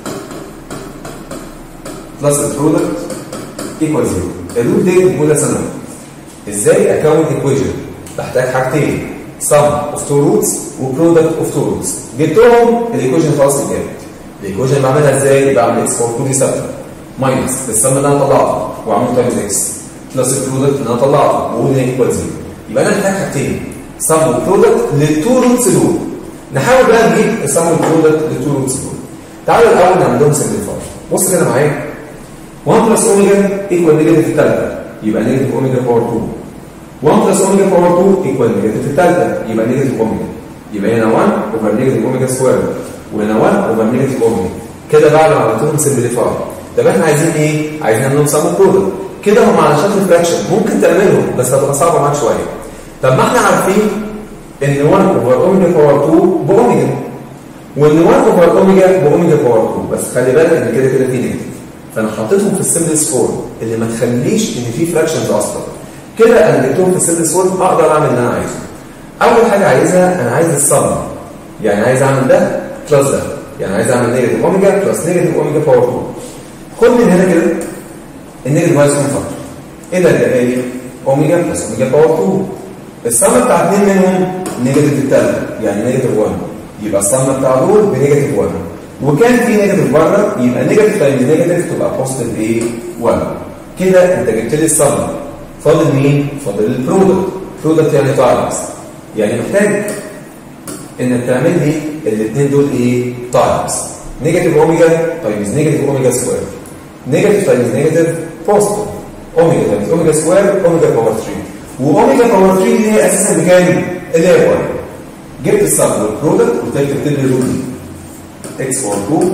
بلس البرودكت ايكوال زيرو الروت دي من اولى ثانوي ازاي اكون ايكويشن بحتاج حاجتين sum of two roots وبرودكت of two roots جبتهم الايكويشن خلاص اتجابت الايكويشن بعملها ازاي بعمل x باور 2 دي ثابته ماينس السم اللي انا طلعته واعمله تايمز اكس بلس البرودكت اللي انا طلعته واقول ان ايكوال زيرو يبقى انا محتاج حاجتين sum وبرودكت للتو روتس دول نحاول بقى نجيب السم والبرودكت للتو روتس دول تعالوا الاول نعمل لهم سمبليفاي بص كده معايا 1 بلس اوميجا ايكوال نيجاتيف الثالثه يبقى نيجاتيف اوميجا باور 2 1 بلس اوميجا باور 2 ايكوال نيجاتيف الثالثه يبقى نيجاتيف اوميجا يبقى هنا 1 اوفر نيجاتيف اوميجا سكوير وهنا 1 اوفر نيجاتيف اوميجا كده بعد ما عملت لهم سمبليفاي طب احنا عايزين ايه؟ عايزين نعمل لهم سم برودكت كده هم على شكل فراكشن ممكن تعملهم بس هتبقى صعبه معاك شويه طب ما احنا عارفين ان 1 اوفر اوميجا باور 2 باوميجا وان 1 اوفر اوميجا باوميجا باور 2 بس خلي بالك ان كده كده في نيجاتيف فانا حطيتهم في السمبلس فورم اللي ما تخليش ان في فراكشنز اصلا كده انا جبتهم في السمبلس فورم اقدر اعمل اللي انا عايزه اول حاجه عايزها انا عايز الصم يعني عايز اعمل ده بلس ده يعني عايز اعمل نيجاتيف اوميجا بلس نيجاتيف اوميجا باور 2 خد من هنا كده النيجاتيف هايست كومن فاكتور ايه اللي هتبقى لي؟ اوميجا بلس اوميجا باور 2 السم بتاع اثنين منهم نيجاتيف الثالثه يعني نيجاتيف 1 يبقى السم بتاع دول بنيجاتيف 1 وكان في نيجاتيف بره يبقى نيجاتيف تايمز نيجاتيف تبقى بوزيتيف ايه 1 كده انت جبت لي السم فاضل مين؟ فاضل البرودكت برودكت يعني تايمز يعني محتاج انك تعمل لي الاثنين دول ايه؟ تايمز نيجاتيف اوميجا تايمز نيجاتيف اوميجا سكوير نيجاتيف تايمز نيجاتيف بوزيتيف اوميجا تايمز اوميجا سكوير اوميجا باور 3 واوميجا باور 3 دي هي اساسا بكام؟ اللي هي 1 جبت السب والبرودكت قلت لك تكتب لي الرول دي اكس باور 2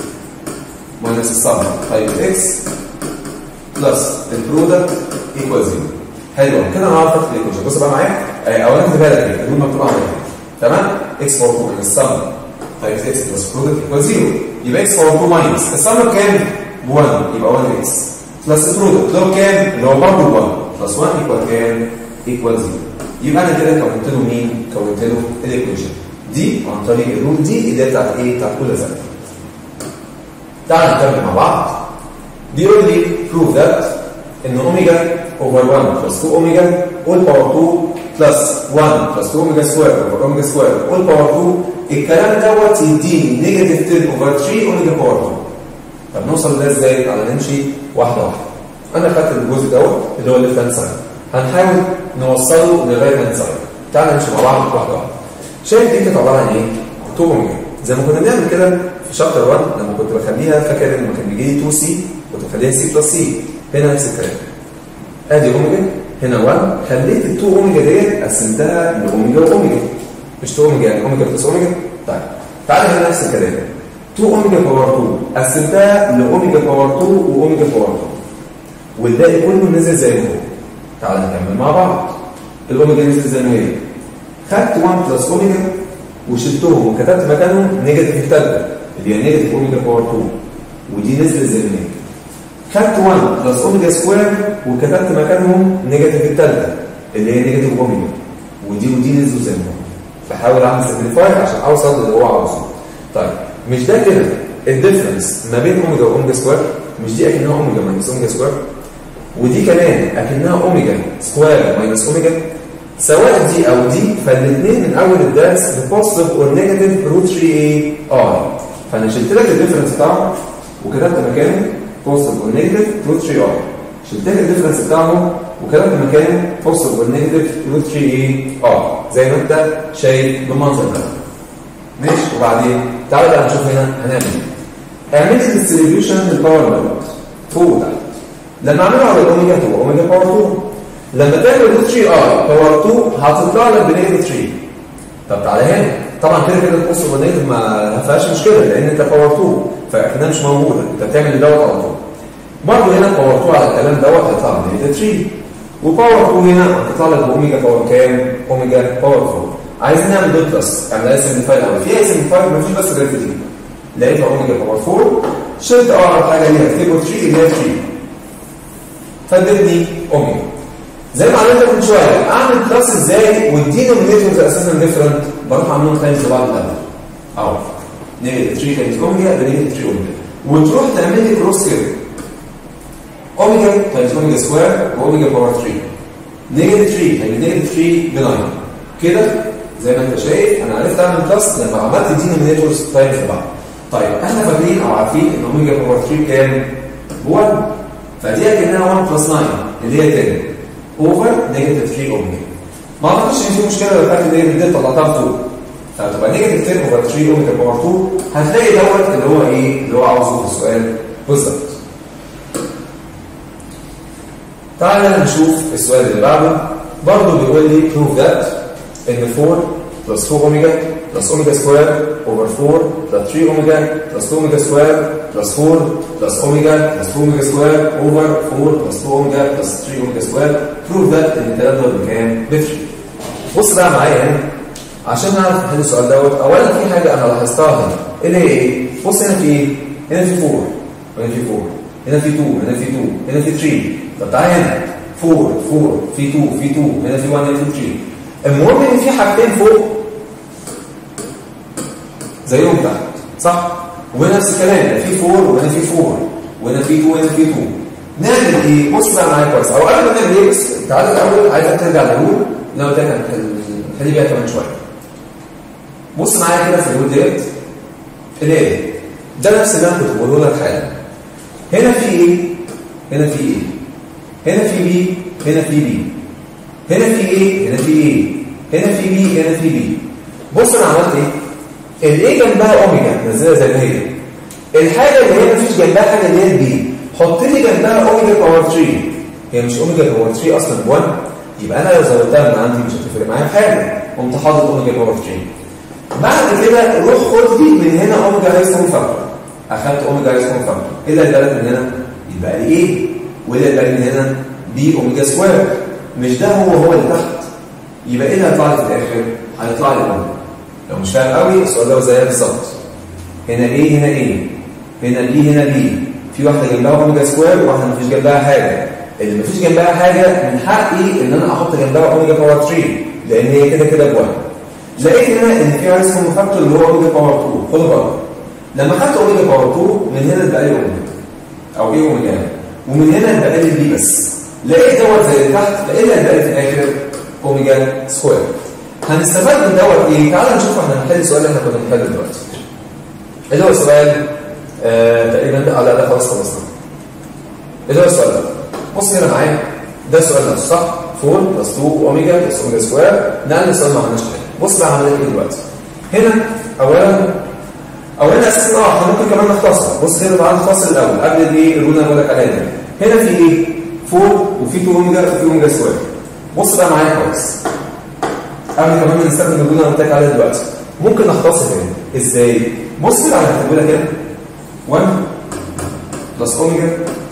ماينس السب تايمز اكس بلس البرودكت ايكوال 0 حلو كده انا عارف اكتب الايكويشن بص بقى معايا اولا خد بالك ايه الرول مكتوب عليها تمام اكس باور 2 ماينس السب تايمز اكس بلس برودكت ايكوال 0 يبقى اكس باور 2 ماينس السم بكام؟ ب 1 يبقى 1 اكس بلس البرودكت اللي هو كام؟ اللي هو برضه 1 بلس 1 ايكوال كام؟ ايكوال 0 يبقى انا كده كونت له مين؟ كونت له الايكويشن دي عن طريق الرول دي اللي هي بتاعت ايه؟ بتاعت كل زمن. تعال نكمل مع بعض. بيقول لي prove that ان اوميجا اوفر 1 بلس 2 اوميجا اول باور 2 بلس 1 بلس 2 اوميجا سكوير اوفر اوميجا سكوير اول باور 2 الكلام دوت يديني نيجاتيف 10 اوفر 3 اوميجا باور 2. طب نوصل لده ازاي؟ تعالى نمشي واحده واحده. انا خدت الجزء دوت اللي هو الليفت هاند سايد. هنحاول نوصله للرايت هاند سايد. تعالى نمشي مع بعض واحده واحده. شايف دي كانت عباره عن ايه؟ 2 اوميجا. زي ما كنا بنعمل كده في شابتر 1 لما كنت بخليها فاكر لما كان بيجي لي 2 سي كنت بخليها سي بلس سي. هنا نفس الكلام. ادي اوميجا هنا 1 خليت ال 2 اوميجا ديت قسمتها لاوميجا واوميجا. مش 2 اوميجا يعني اوميجا بلس اوميجا. طيب تعالى هنا نفس الكلام. 2 اوميجا باور 2 قسمتها لاوميجا باور 2 واوميجا باور 2 والباقي كله نزل زي ما هو تعال نكمل مع بعض الاوميجا نزل زي ما هي خدت 1 بلس اوميجا وشلتهم وكتبت مكانهم نيجاتيف الثالثه اللي هي نيجاتيف اوميجا باور 2 ودي نزلت زي ما هي خدت 1 بلس اوميجا سكوير وكتبت مكانهم نيجاتيف الثالثه اللي هي نيجاتيف اوميجا ودي ودي نزلوا زي ما هم بحاول اعمل سمبليفاي عشان اوصل للي هو عاوزه طيب مش ده كده الديفرنس ما بين اوميجا واوميجا سكوير مش دي اكنها اوميجا ماينس اوميجا سكوير ودي كمان اكنها اوميجا سكوير ماينس اوميجا سواء دي او دي فالاثنين من اول الدرس بوزيتيف اور نيجاتيف روت 3 اي ار فانا شلت لك الديفرنس بتاعهم وكتبت مكانه بوزيتيف اور نيجاتيف روت 3 ار شلت لك الديفرنس بتاعهم وكتبت مكانه بوزيتيف اور نيجاتيف روت 3 اي ار زي ما انت شايف بالمنظر ده ماشي وبعدين تعالى بقى نشوف هنا هنعمل ايه اعمل لي ديستريبيوشن للباور دوت فوق وتحت لما اعمله على الاوميجا 2 اوميجا باور 2 لما تعمل روت 3 ار باور 2 هتطلع لك بنيجاتيف 3 طب تعالى هنا طبعا كده كده القص والنيجاتيف ما فيهاش مشكله لان انت باور 2 فاكنها مش موجوده انت بتعمل دوت على طول برضه هنا باور 2 على الكلام دوت هيطلع بنيجاتيف 3 وباور 2 هنا هتطلع لك باوميجا باور كام؟ اوميجا باور 4 عايزين نعمل دوت بلس يعني ده سمبليفاي الاول في اي سمبليفاي مفيش بس غير في دي لقيتها اوميجا باور 4 شلت اقرب حاجه ليها تيبل 3 اللي هي 3 فادتني اوميجا زي ما عملت من شويه اعمل بلس ازاي والدينومينيتورز اساسا ديفرنت بروح اعملهم تايمز لبعض الاول اهو نيجاتيف 3 تايمز اوميجا بنيجاتيف 3 اوميجا وتروح تعمل لي كروس كده اوميجا تايمز اوميجا سكوير واوميجا باور 3 نيجاتيف 3 تايمز نيجاتيف 3 ب 9 كده زي ما انت شايف انا عرفت اعمل بلس لما عملت دينومينيتورز تايمز لبعض طيب احنا فاكرين او عارفين ان اوميجا باور 3 بكام؟ ب 1 فدي اكنها 1 بلس 9 اللي هي 10 اوفر نيجاتيف 3 اوميجا ما اعتقدش ان في مشكله لو كانت نيجاتيف دي طلعتها فوق فتبقى نيجاتيف 10 اوفر 3 اوميجا باور 2 هتلاقي دوت اللي هو ايه اللي هو عاوزه في السؤال بالظبط تعالى نشوف السؤال اللي بعده برضه بيقول لي prove that ان 4 plus 2 اوميجا plus اوميجا سكوير over 4 plus 3 اوميجا plus 2 اوميجا سكوير plus 4 plus اوميجا plus 2 اوميجا سكوير over 4 plus 2 اوميجا plus 3 اوميجا سكوير prove that ان الكلام ده بكام؟ ب 3 بص بقى معايا هنا عشان نعرف نحل السؤال دوت اولا في حاجه انا لاحظتها هنا اللي هي ايه؟ بص هنا في ايه؟ هنا في 4 وهنا في 4 هنا في 2 هنا في 2 هنا في 3 طب تعالى هنا 4 4 في 2 في 2 هنا في 1 هنا في 3 المهم ان في حاجتين فوق زيهم تحت صح؟ وهنا نفس الكلام هنا في 4 وهنا في 4 وهنا في 2 وهنا في 2 نعمل ايه؟ بص بقى معايا كويس او قبل ما نعمل ايه بس تعالى الاول عايزك ترجع للرول لو قلت لك هنحل بيها كمان شويه بص معايا كده في الرول ديت الايه ده نفس اللي انا كنت بقوله لك حالا هنا في ايه؟ هنا في ايه؟ هنا في بي هنا في بي هنا في ايه؟ هنا في ايه؟ هنا في بي هنا في بي بص انا عملت ايه؟ الايه جنبها اوميجا نزلها زي ما هي الحاجه اللي هي مفيش جنبها حاجه اللي هي البي حط لي جنبها اوميجا باور 3 هي مش اوميجا باور 3 اصلا ب 1 يبقى انا لو زودتها من عندي مش هتفرق معايا في حاجه قمت حاطط اوميجا باور 3 بعد كده روح خد لي من هنا اوميجا هايستون فاكتور اخدت اوميجا هايستون فاكتور ايه اللي هيبقى من هنا؟ يبقى لي ايه؟ وايه اللي هيبقى من هنا؟ بي اوميجا سكوير مش ده هو هو اللي تحت يبقى ايه اللي هيطلع لي في الاخر؟ هيطلع لي اوميجا لو مش فاهم قوي السؤال ده زيها بالظبط هنا ايه هنا ايه هنا بي هنا بي في واحده جنبها اوميجا سكوير وواحده مفيش جنبها حاجه اللي مفيش جنبها حاجه من حقي ان انا احط جنبها اوميجا باور 3 لان هي كده كده بواحد لقيت هنا ان في عايز فاكتور اللي هو اوميجا باور 2 خد بالك لما خدت اوميجا باور 2 من هنا اتبقى لي اوميجا او ايه اوميجا ومن هنا اتبقى لي بي بس لقيت دوت زي اللي تحت لقيت اللي اتبقى لي في الاخر اوميجا سكوير هنستفاد من دوت ايه؟ تعال نشوف احنا هنحل السؤال اللي احنا كنا بنحله دلوقتي. اللي هو السؤال آه تقريبا ده على ده خلاص خلصنا. اللي هو السؤال ده. بص هنا معايا ده السؤال نفسه صح؟ 4 بلس 2 اوميجا بلس اوميجا سكوير نقل السؤال ما عملناش حاجه. بص بقى عملنا ايه دلوقتي. هنا اولا اولا اساسا اه احنا ممكن كمان نختصر بص هنا تعالى نختصر الاول قبل الايه الرول اللي بقول لك عليها دي. هنا في ايه؟ 4 وفي 2 اوميجا وفي اوميجا سكوير. بص بقى معايا كويس. قبل كمان ما نستخدم الجمله اللي قلت لك عليها دلوقتي ممكن نختصر هنا ازاي بص كده على هكتبه لك هنا 1 بلس اوميجا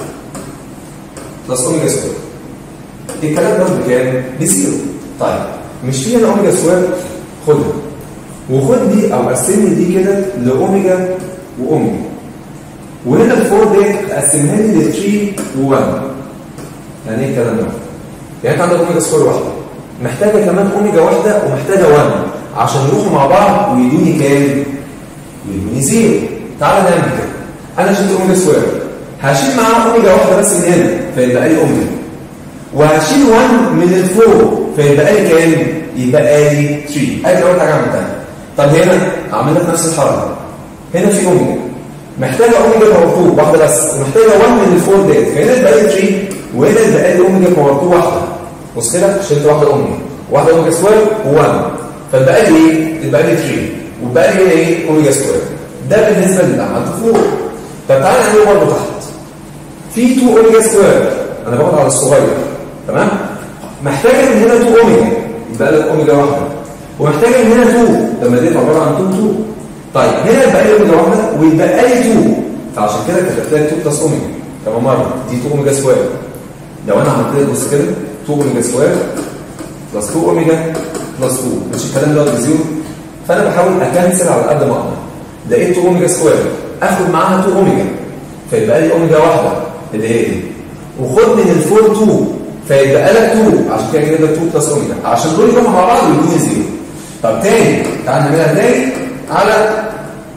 بلس اوميجا سكوير الكلام ده بكام بزيرو طيب مش في هنا اوميجا سكوير خدها وخد دي او قسم لي دي كده لاوميجا واوميجا وهنا الفور ديت قسمها لي ل 3 و1 يعني ايه الكلام ده؟ يعني انت عندك اوميجا سكوير واحده محتاجه كمان اوميجا واحده ومحتاجه 1 عشان يروحوا مع بعض ويدوني كام؟ يدوني زيرو تعالى نعمل كده انا شلت اوميجا سكوير هشيل معاها اوميجا واحده بس من هنا فيبقى لي اوميجا وهشيل 1 من الفوق فيبقى لي كام؟ يبقى لي 3 ادي اول حاجه عملتها طب هنا اعمل لك نفس الحركه هنا في اوميجا محتاجه اوميجا باور 2 واحده بس ومحتاجه 1 من الفور ديت فهنا يبقى لي 3 وهنا يبقى لي اوميجا باور 2 واحده بص كده شلت واحده اوميجا واحده اوميجا سكوير و1 فبقى لي ايه؟ يبقى لي 3 وبقى لي هنا ايه؟ اوميجا سكوير ده بالنسبه للي عملته فوق طب تعالى نعمله برضه تحت في 2 اوميجا سكوير انا باخد على الصغير تمام؟ محتاجه من هنا 2 اوميجا يبقى لك اوميجا واحده ومحتاجه من هنا 2 لما دي عباره عن 2 2 طيب هنا يبقى لي اوميجا واحده ويبقى لي 2 فعشان كده كتبت لك 2 بلس اوميجا كمان مره دي 2 اوميجا سكوير لو انا عملت لك بص كده 2 اوميجا سكوير بلس 2 اوميجا بلس 2 مش الكلام ده بزيرو فانا بحاول اكنسل على قد ما اقدر لقيت 2 اوميجا سكوير اخد معاها 2 اوميجا فيبقى لي اوميجا واحده اللي هي دي وخد من الفور 2 فيبقى لك 2 عشان كده كده 2 بلس اوميجا عشان دول يروحوا مع بعض ويدوني زيرو طب تاني تعال نعملها تاني على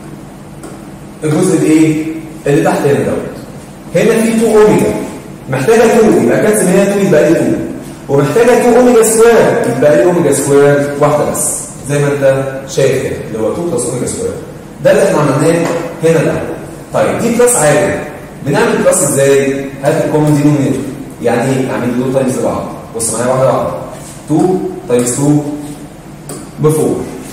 الجزء الايه اللي تحت هنا دوت هنا في 2 اوميجا محتاجه 2 يبقى كانسل هنا 2 يبقى لي 2 ومحتاجه 2 اوميجا سكوير يبقى لي اوميجا سكوير واحده بس زي ما انت شايف كده اللي هو 2 بلس اوميجا سكوير ده اللي احنا عملناه هنا الاول طيب دي بلس عادي بنعمل بلس ازاي؟ هات الكومن دينومينيتور يعني ايه؟ اعمل دول تايمز لبعض بص معايا واحده واحده 2 تايمز 2 ب 4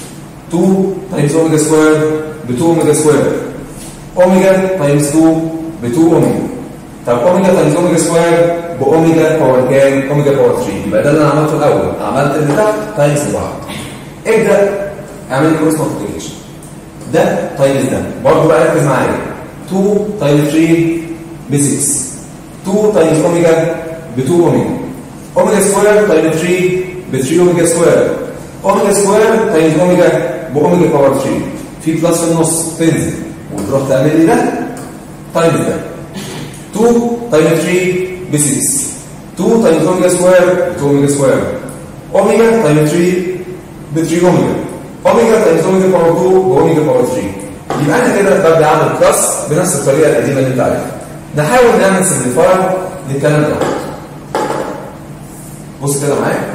2 تايمز اوميجا سكوير ب 2 اوميجا سكوير اوميجا تايمز 2 ب 2 اوميجا طب اوميجا تايمز اوميجا سكوير باوميجا باور كام؟ اوميجا باور 3 يبقى ده اللي انا عملته الاول عملت اللي تحت تايمز لبعض ابدا اعمل لي كروس مالتيبيكيشن ده تايمز ده برضه بقى ركز معايا 2 تايمز 3 ب 6 2 تايمز اوميجا ب 2 اوميجا اوميجا سكوير تايمز 3 ب 3 اوميجا سكوير اوميجا سكوير تايمز اوميجا باوميجا باور 3 في بلس في النص تنزل وتروح تعمل لي ده تايمز ده 2 تايمز 3 ب 6 2 تايمز اوميجا سكوير ب 2 اوميجا سكوير اوميجا تايمز 3 ب 3 اوميجا اوميجا تايمز اوميجا باور 2 باوميجا باور 3 يبقى انا كده ببدا اعمل بلس بنفس الطريقه القديمه اللي انت عارفها نحاول نعمل سمبليفاي للكلام ده بص كده معايا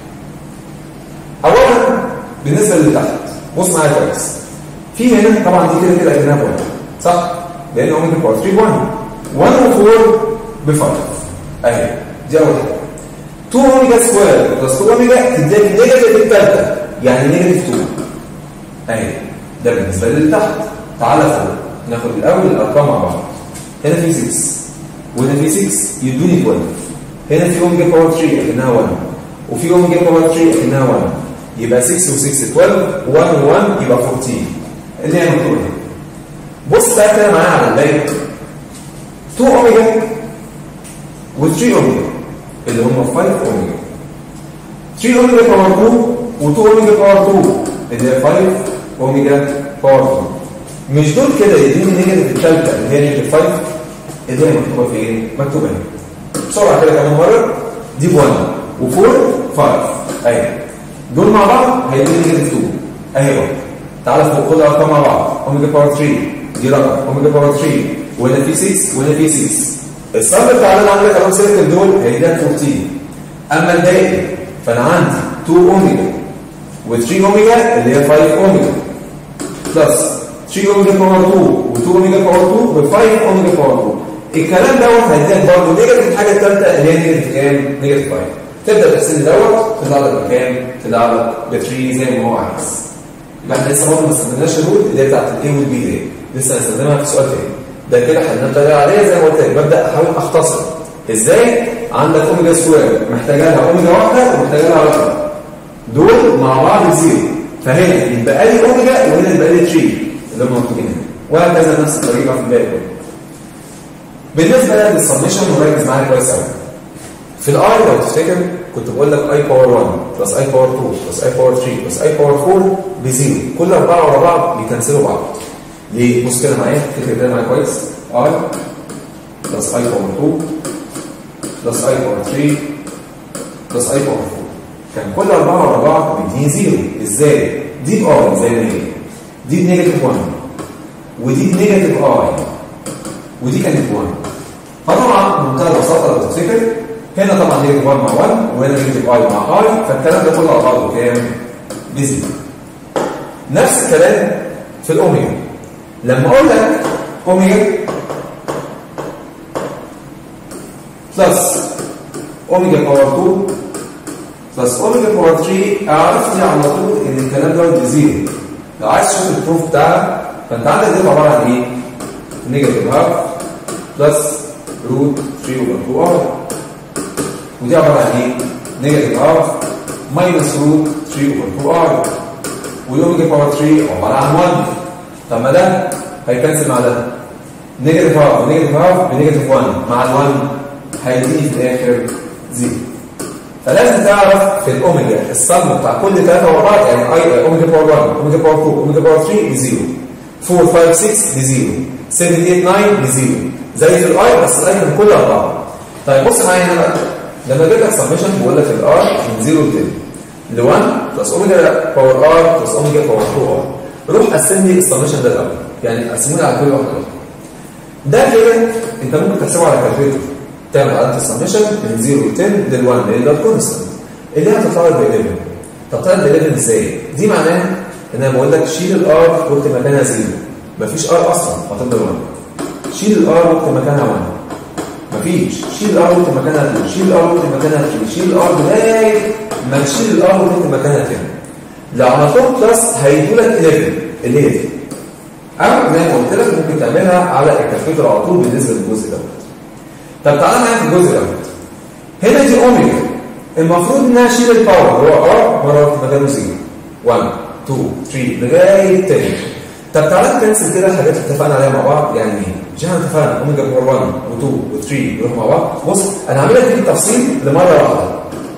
اولا بالنسبه اللي تحت بص معايا كويس في هنا طبعا دي كده كده اكنها 1 صح لان اوميجا باور 3 1 1 و4 ب 5 اهي دي اول حاجه 2 اوميجا سكوير بلس 2 اوميجا تديك نيجاتيف الثالثه يعني نيجاتيف 2 اهي ده بالنسبه للي تحت تعالى فوق ناخد الاول الارقام مع بعض هنا في 6 وهنا في 6 يدوني 12 هنا في اوميجا باور 3 اكنها 1 وفي اوميجا باور 3 اكنها 1 يبقى 6 و6 12 1 و1 يبقى 14 اللي هي مكتوبه هنا بص بقى كده معايا على الباقي 2 اوميجا و3 اوميجا اللي هم 5 اوميجا 3 اوميجا باور 2 و2 اوميجا باور 2 اللي هي 5 اوميجا باور 2 مش دول كده يديني نيجاتيف الثالثه اللي هي نيجاتيف 5 اللي هي مكتوبه فين؟ مكتوبه هنا بسرعه كده كمان مره دي 1 و4 5 اهي دول مع بعض هيديني نيجاتيف 2 اهي بقى تعالى فوق خد الارقام مع بعض اوميجا باور 3 دي رقم اوميجا باور 3 وهنا في 6 وهنا في 6 الصف بتاع اللي عندك على سيركل دول هيديك 14 اما الباقي فانا عندي 2 اوميجا و3 اوميجا اللي هي 5 اوميجا بلس 3 اوميجا باور 2 و2 اوميجا باور 2 ب 5 اوميجا باور 2 الكلام دوت هيديك برضه نيجاتيف الحاجه الثالثه اللي هي نيجاتيف كام؟ نيجاتيف 5 تبدا تحسب دوت تطلع لك بكام؟ تطلع لك ب 3 زي ما هو عايز يبقى احنا لسه برضه ما استخدمناش الرول اللي هي بتاعت الاي والبي دي لسه هنستخدمها في سؤال تاني ده كده حلنا الطريقه عليها زي ما قلت لك ببدا احاول اختصر ازاي عندك اوميجا سكوير محتاجه لها اوميجا واحده ومحتاجه لها واحده دول مع بعض زيرو فهنا يبقى لي اوميجا وهنا يبقى لي 3 اللي هم مكتوبين هنا وهكذا نفس الطريقه في الباقي كله بالنسبه للسمشن وركز معايا كويس قوي في الاي لو تفتكر كنت بقول لك اي باور 1 بلس اي باور 2 بلس اي باور 3 بلس اي باور 4 بزيرو كل اربعه ورا بعض بيكنسلوا بعض ليه؟ بص كده معايا افتكر كده معايا كويس اي بلس اي باور 2 بلس اي باور 3 بلس اي باور 4 كان كل اربعه ورا بعض بيديني زيرو ازاي؟ دي باي زي ما هي دي بنيجاتيف 1 ودي بنيجاتيف اي ودي كانت 1 فطبعا بمنتهى البساطه لو تفتكر هنا طبعا نيجاتيف 1 مع 1 وهنا نيجاتيف اي مع اي فالكلام ده كله على بعضه كام؟ بزيرو نفس الكلام في الاوميجا لما اقول لك اوميجا بلس اوميجا باور 2 بلس اوميجا باور 3 اعرف لي على طول ان الكلام ده بزيرو لو عايز تشوف البروف بتاعها فانت عندك دي عباره عن ايه؟ نيجاتيف هاف بلس روت 3 اوفر 2 ار ودي عباره عن ايه؟ نيجاتيف هاف ماينس روت 3 اوفر 2 ار والاوميجا باور 3 عباره عن 1 طب ما ده هيكنسل مع ده نيجاتيف هاف ونيجاتيف هاف بنيجاتيف 1 مع ال 1 هيديني في الاخر زيرو فلازم تعرف في الاوميجا الصم بتاع كل ثلاثه ورا بعض يعني اي اوميجا باور 1 اوميجا باور 2 اوميجا باور 3 بزيرو 4 5 6 بزيرو 7 8 9 بزيرو زي في الاي بس الاي من كل اربعه طيب بص معايا هنا بقى لما اجيب لك سمشن بقول لك الاي من 0 ل 10 ل 1 بلس اوميجا باور ار بلس اوميجا باور 2 ار روح قسم لي السمشن ده الاول يعني قسموا لي على كل واحده ده كده انت ممكن تحسبه على كالكوليتر تعمل عدد السمشن من 0 ل 10 لل 1 لان ده الكونستنت اللي هي هتطلع ب 11 تطلع ب 11 ازاي؟ دي معناها ان انا بقول لك شيل الار وقت مكانها 0 مفيش ار اصلا هتفضل 1 شيل الار وقت مكانها 1 مفيش شيل الار وقت مكانها 2 شيل الار وقت مكانها 3 شيل الار لغايه ما تشيل الار وقت مكانها 10 لو عملتهم بلس هيدوا لك 11 اللي هي دي او زي ما قلت لك ممكن تعملها على الكالكوليتر على طول بالنسبه للجزء دوت طب تعالى معايا في الجزء دوت هنا دي اوميجا المفروض انها اشيل الباور اللي هو ار مره في مكانه 0 1 2 3 لغايه 10 طب تعالى نكنسل كده الحاجات اللي اتفقنا عليها مع بعض يعني ايه؟ مش احنا اتفقنا اوميجا باور 1 و2 و3 يروحوا مع بعض بص انا هعمل لك دي بالتفصيل لمره واحده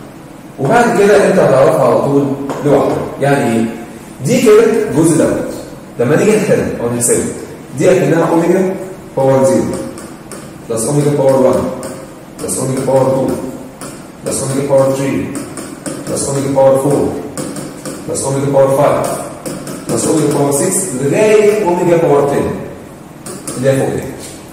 وبعد كده انت هتعرفها على طول لوحدك يعني ايه؟ دي كده الجزء دوت لما نيجي نحل او نحسبه دي اكنها اوميجا باور 0 بلس اوميجا باور 1 بلس اوميجا باور 2 بلس اوميجا باور 3 بلس اوميجا باور 4 بلس اوميجا باور 5 بلس اوميجا باور 6 لغايه اوميجا باور 10 اللي هي فوق دي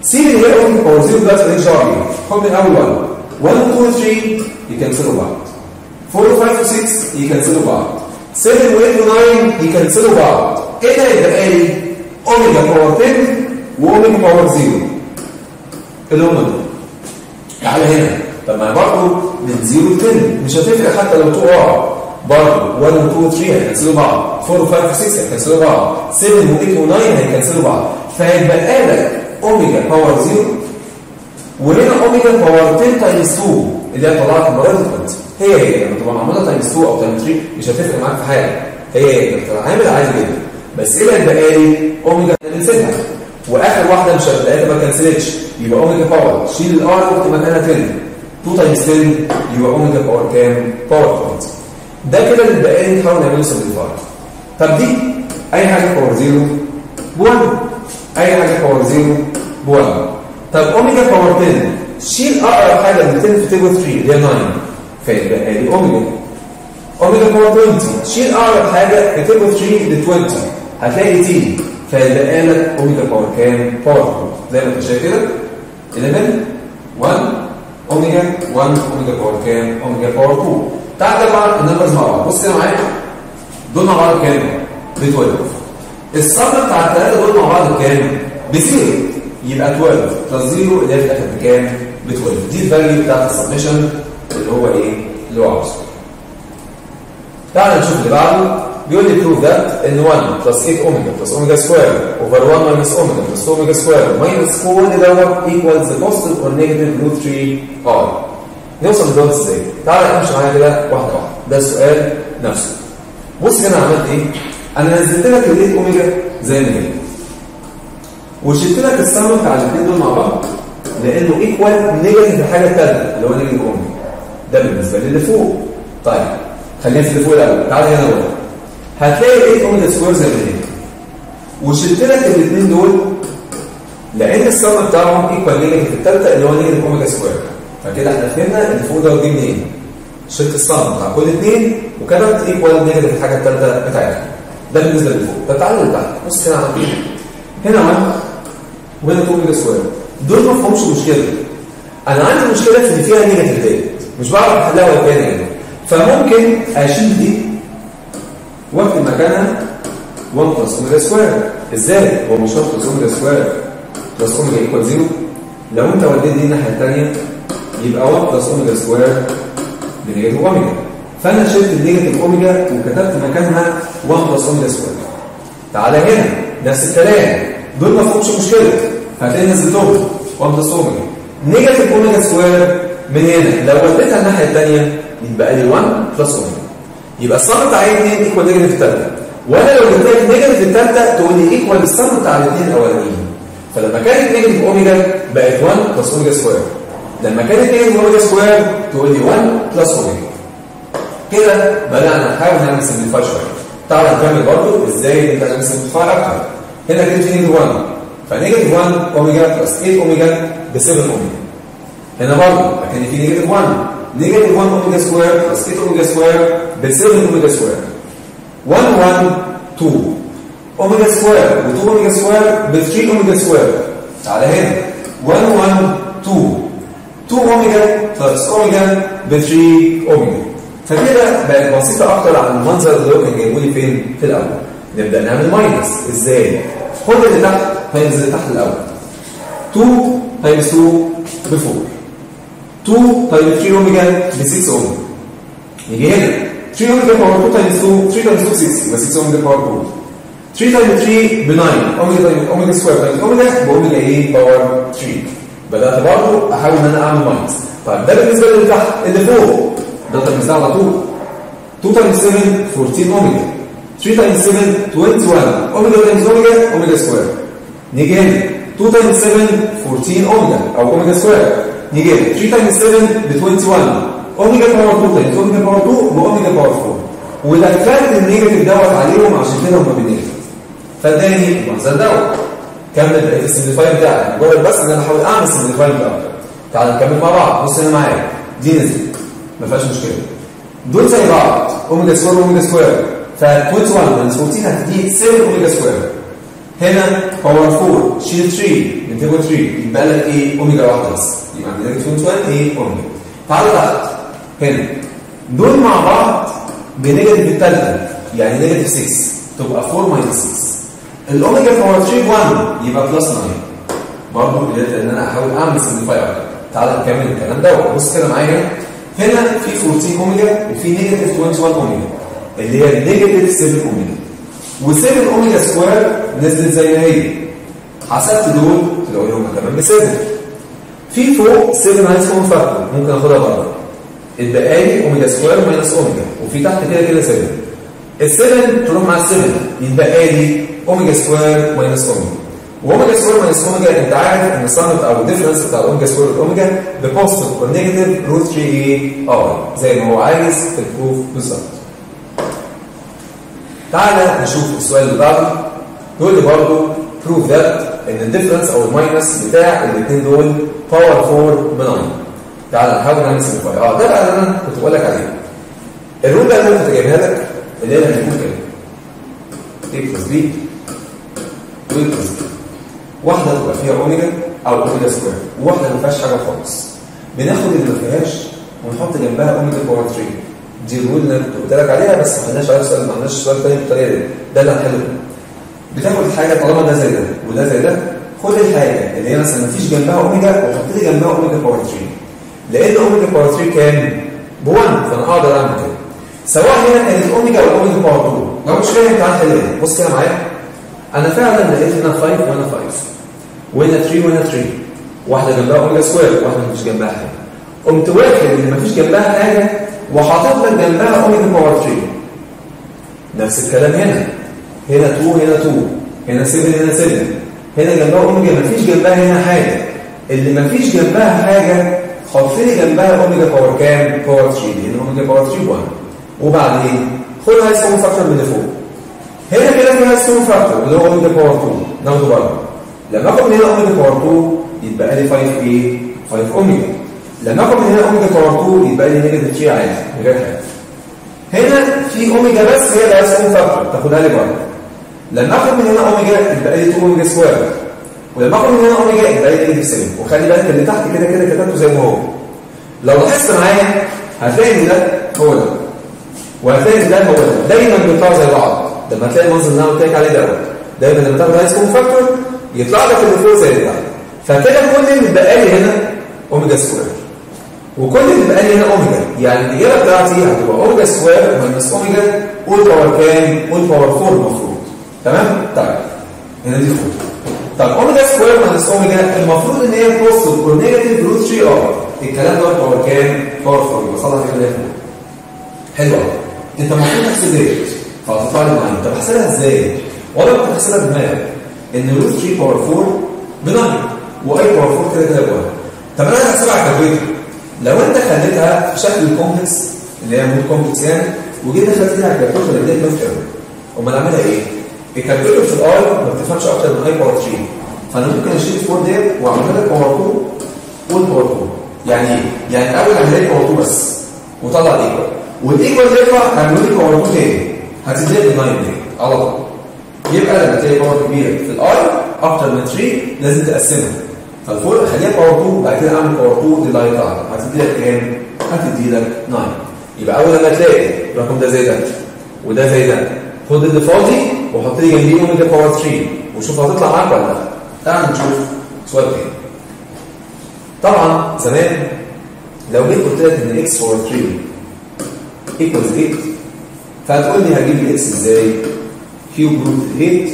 سيب اللي هي اوميجا باور 0 دلوقتي مالكش دعوه بيها خد من اول 1 1 و 2 و 3 يكنسلوا بعض 4 و 5 و 6 يكنسلوا بعض 7 و 8 و 9 يكنسلوا بعض ايه ده يبقى لي اوميجا باور 10 واوميجا باور 0 اللي هم دول تعالى هنا طب ما برضه من 0 ل 10 مش هتفرق حتى لو 2 ار برضه 1 و 2 و 3 هيكنسلوا بعض 4 و 5 و 6 هيكنسلوا بعض 7 و 8 و 9 هيكنسلوا بعض فيتبقى لك اوميجا باور 0 وهنا اوميجا باور 10 تايمز 2 اللي هي طلعت المره اللي فاتت هي هي لما تبقى معموله تايمز 2 او تايمز 3 مش هتفرق معاك في حاجه هي هي انت عامل عادي جدا بس ايه اللي هيبقى لي اوميجا هننسلها واخر واحده مش هتلاقيها ما كنسلتش يبقى اوميجا باور شيل الار وحط مكانها 10 2 تايمز 10 يبقى اوميجا باور كام؟ باور 20 ده كده اللي بقى لي نحاول نعمله سمبليفاي طب دي اي حاجه باور 0 ب 1 اي حاجه باور 0 ب 1 طب اوميجا باور 10 شيل اقرب حاجه من 10 في تيبل 3 اللي هي 9 فيبقى لي اوميجا اوميجا باور 20 شيل اقرب حاجه في تيبل 3 ل 20 هتلاقي تي فيبقى لك اوميجا باور كام؟ باور 2 زي ما انت شايف كده 11 1 اوميجا 1 اوميجا باور كام؟ اوميجا باور 2 تعال نجمع النمبرز مع بعض بص كده معايا دول مع بعض كام؟ ب 12 الصم بتاع الثلاثه دول مع بعض بكام؟ بزيرو يبقى 12 بلس 0 اللي هي في الاخر بكام؟ ب 12 دي الفاليو بتاعت السبمشن اللي هو ايه؟ اللي هو عاوزه تعال نشوف اللي بعده بيقول لي prove that ان 1 plus 8 اوميجا plus اوميجا سكوير over 1 minus اوميجا plus 2 اوميجا سكوير minus كل دوت equals the positive or negative root 3 r نوصل لدوت ازاي؟ تعالى امشي معايا كده واحده واحده ده السؤال نفسه بص كده انا عملت ايه؟ انا نزلت لك ال اوميجا زي ما هي وشلت لك السم بتاع الاثنين دول مع بعض لانه ايكوال نيجاتيف الحاجه الثالثه اللي هو نيجاتيف اوميجا ده بالنسبه للي فوق طيب خلينا في اللي فوق الاول تعالى هنا اهو هتلاقي الايه اوميجا سكوير زي ما هي وشلت لك الاثنين دول لان السم بتاعهم ايكوال نيجاتيف الثالثه اللي هو نيجاتيف اوميجا سكوير فكده احنا فهمنا اللي فوق ده جه منين شلت السم بتاع كل اثنين وكتبت ايكوال نيجاتيف الحاجه الثالثه بتاعتهم ده بالنسبه للفوق طب تعالى لتحت بص كده عملت ايه هنا 1 وهنا 2 اوميجا سكوير دول ما فيهمش مشكله انا عندي مشكله في اللي فيها نيجاتيف ديت مش بعرف احلها ولا فيها نيجاتيف فممكن اشيل دي واكتب مكانها 1 بلس اوميجا سكوير ازاي هو مش 1 بلس اوميجا سكوير بلس اوميجا ايكوال 0 لو انت وديت دي الناحيه الثانيه يبقى 1 بلس اوميجا سكوير بنيجاتيف اوميجا فانا شلت النيجاتيف اوميجا وكتبت مكانها 1 بلس اوميجا سكوير تعالى هنا نفس الكلام دول ما فيهمش مشكله هتلاقي نزلتهم 1 بلس اوميجا نيجاتيف اوميجا سكوير من هنا لو وديتها الناحيه الثانيه يبقى لي 1 بلس اوميجا يبقى السم بتاع الاثنين ايكوال نيجاتيف الثالثه وانا لو جبت لك نيجاتيف الثالثه تقول لي ايكوال السم بتاع الاثنين الاولانيين فلما كانت نيجاتيف اوميجا بقت 1 بلس اوميجا سكوير لما كانت نيجاتيف اوميجا سكوير تقول لي 1 بلس اوميجا كده بدانا نحاول نعمل سمبليفاي شويه تعالى نكمل برضه ازاي انت تعمل سمبليفاي اكتر هنا كده في نيجاتيف 1 فنيجاتيف 1 اوميجا بلس 8 اوميجا ب 7 اوميجا هنا برضه كان في نيجاتيف 1 نيجاتيف 1 اوميجا سكوير بلس 8 اوميجا سكوير ب 7 اوميجا سكوير 1 1 2 اوميجا سكوير و2 اوميجا سكوير ب 3 اوميجا سكوير تعالى هنا 1 1 2 2 اوميجا بلس اوميجا ب 3 اوميجا فكده بقت بسيطه اكتر عن المنظر اللي هو كان جايبه لي فين في الاول نبدا نعمل ماينس ازاي خد اللي تحت تايمز اللي تحت الاول 2 تايمز 2 ب 4 2 تايمز 3 اوميجا ب 6 اوميجا يجي هنا 3 اوميجا باور 2 تايمز 2 3 تايمز 2 6 يبقى 6 اوميجا باور 2 3 تايمز 3 ب 9 اوميجا تايمز اوميجا سكوير تايمز اوميجا باوميجا ايه باور 3 بدات برضه احاول ان انا اعمل ماينس طيب ده بالنسبه للي تحت اللي فوق ده تايمز ده على طول 2 تايمز 7 14 اوميجا 3 تايمز 7 21 اوميجا تايمز اوميجا اوميجا سكوير نيجي هنا 2 تايمز 7 14 اوميجا او اوميجا سكوير نيجي هنا 3 تايمز 7 ب 21 اوميجا باور 2 تايمز اوميجا باور 2 باوميجا باور 4 ودخلت النيجاتيف دوت عليهم عشان كده هم بنيجاتيف فاداني المنظر دوت كمل بقيه السمبليفاي بتاعك مجرد بس ان انا احاول اعمل سمبليفاي بتاعك تعال نكمل مع بعض بص هنا معايا دي نزلت ما فيهاش مشكله دول زي بعض اوميجا سكوير واوميجا سكوير ف 21 ماينس 14 هتدي 7 اوميجا سكوير هنا باور 4 شيل 3 من تيبل 3 يبقى لك ايه اوميجا واحده بس يبقى عندنا نيجاتيف 1 ايه اوميجا تعالوا تحت هنا دول مع بعض بنيجاتيف الثالثه يعني نيجاتيف 6 تبقى 4 ماينس 6 الاوميجا باور 3 1 يبقى بلس 9 برضه قدرت ان انا احاول اعمل سمبليفاي اكتر تعالى نكمل الكلام ده بص كده معايا هنا هنا في 14 اوميجا وفي نيجاتيف 21 اوميجا اللي هي نيجاتيف 7 اوميجا و7 اوميجا سكوير نزلت زي ما هي حسبت دول تلاقوا هم كمان ب 7 في فوق 7 عايز كومن فاكتور ممكن اخدها بره اتبقى لي اوميجا سكوير ماينس اوميجا وفي تحت كده كده 7 ال 7 تروح مع ال 7 يتبقى لي اوميجا سكوير ماينس اوميجا واوميجا سكوير ماينس اوميجا انت عارف ان السمت او الديفرنس بتاع الاوميجا سكوير والاوميجا بوزيتيف اور نيجاتيف روت 3 اي ار زي ما هو عايز في البروف بالظبط. تعالى نشوف السؤال اللي بعده يقول لي برضه prove that ان الديفرنس او الماينس بتاع الاثنين دول باور 4 ب 9 تعالى نحاول نعمل سمبليفاي اه ده بقى اللي انا كنت بقول لك عليه الرول ده اللي كنت جايبها لك اللي هي هتكون كده a بلس b و a بلس b واحده تبقى فيها اوميجا او اوميجا سكوير وواحده ما فيهاش حاجه خالص بناخد اللي ما فيهاش ونحط جنبها اوميجا باور 3 دي الرول اللي انا كنت قلت لك عليها بس ما عندناش عليها سؤال ما عندناش سؤال تاني بالطريقه دي ده اللي هنحله بتاخد الحاجه طالما ده زي ده وده زي ده خد الحاجه اللي هي مثلا ما فيش جنبها اوميجا وحط لي جنبها اوميجا باور 3 لان اوميجا باور 3 كام؟ ب 1 فانا اقدر اعمل كده سواء هنا كانت اوميجا او اوميجا باور 2 لو مش فاهم تعالى حل بص كده معايا انا فعلا لقيت هنا 5 وهنا 5 وهنا 3 وهنا 3 واحده جنبها اوميجا سكوير واحده مفيش جنبها حاجه قمت واخد اللي مفيش جنبها حاجه وحاطط لك جنبها اوميجا باور 3 نفس الكلام هنا هنا 2 هنا 2 هنا 7 هنا 7 هنا جنبها اوميجا مفيش جنبها هنا حاجه اللي مفيش جنبها حاجه حط لي جنبها اوميجا باور كام؟ باور 3 لان اوميجا باور 3 1 وبعدين خد هاي سكون فاكتور من فوق هنا كده في هاي سكون فاكتور اللي هو اوميجا باور 2 ناخده بره لما اخد من هنا اوميجا باور 2 يتبقى لي 5 ايه 5 اوميجا لما اخد من هنا اوميجا باور 2 يتبقى لي نيجاتيف 3 عادي من غير حاجه هنا في اوميجا بس هي اللي عايز تكون فاكتور تاخدها لي بره لما اخد من هنا اوميجا يتبقى لي 2 اوميجا سكوير ولما اخد من هنا اوميجا يبقى لي نيجاتيف 7 وخلي بالك اللي تحت كده كده كتبته زي ما هو لو لاحظت معايا هتلاقي ان ده هو ده وهتلاقي ان ده هو ده دايما بيطلعوا زي بعض لما تلاقي المنظر اللي انا قلت لك عليه دوت دايما لما تاخد هاي سكون فاكتور يطلع لك اللي فوق زي اللي تحت فكده كل اللي اتبقى لي هنا اوميجا سكوير وكل اللي اتبقى لي هنا اوميجا يعني الاجابه بتاعتي هتبقى اوميجا سكوير ماينس اوميجا اول باور كام؟ اول باور 4 المفروض تمام؟ طيب هنا دي الخطوه طب اوميجا سكوير ماينس اوميجا المفروض ان هي بوزيتيف اور نيجاتيف روت 3 ار الكلام ده باور كام؟ باور 4 يبقى صلح كده فوق حلو قوي انت المفروض تحسب ديت فهتطلع لي معايا طب احسبها ازاي؟ ولا انت بتحسبها بدماغك ان روت 3 باور 4 ب 9 واي باور 4 كده كده ب 1 طب انا هحسبها على الكالكوليتر لو انت خليتها في شكل كومبلكس اللي هي مود كومبلكس يعني وجيت دخلت فيها على الكالكوليتر لقيت نوت ايرور امال اعملها ايه؟ الكالكوليتر في الاي ما بتفهمش اكتر من اي باور 3 فانا ممكن اشيل 4 ديت واعملها لك باور 2 والباور 2 يعني ايه؟ يعني اول اعمل لك باور 2 بس وطلع الايكوال والايكوال ده يطلع اعمل لك باور 2 تاني هتزيد لي 9 دي على طول يبقى لما تلاقي باور كبيره في الاي اكتر من 3 لازم تقسمها فالفور اخليها باور 2 بعد كده اعمل باور 2 دي اللي هيطلع هتدي لك كام؟ هتدي لك 9 يبقى اول لما تلاقي الرقم ده زي ده وده زي ده خد اللي فاضي وحط لي جنبيه اوميجا باور 3 وشوف هتطلع معاك ولا لا تعال نشوف سؤال تاني طبعا زمان لو جيت قلت لك ان اكس باور 3 ايكوالز 8 فهتقول لي هجيب الاكس ازاي؟ كيوب روت 8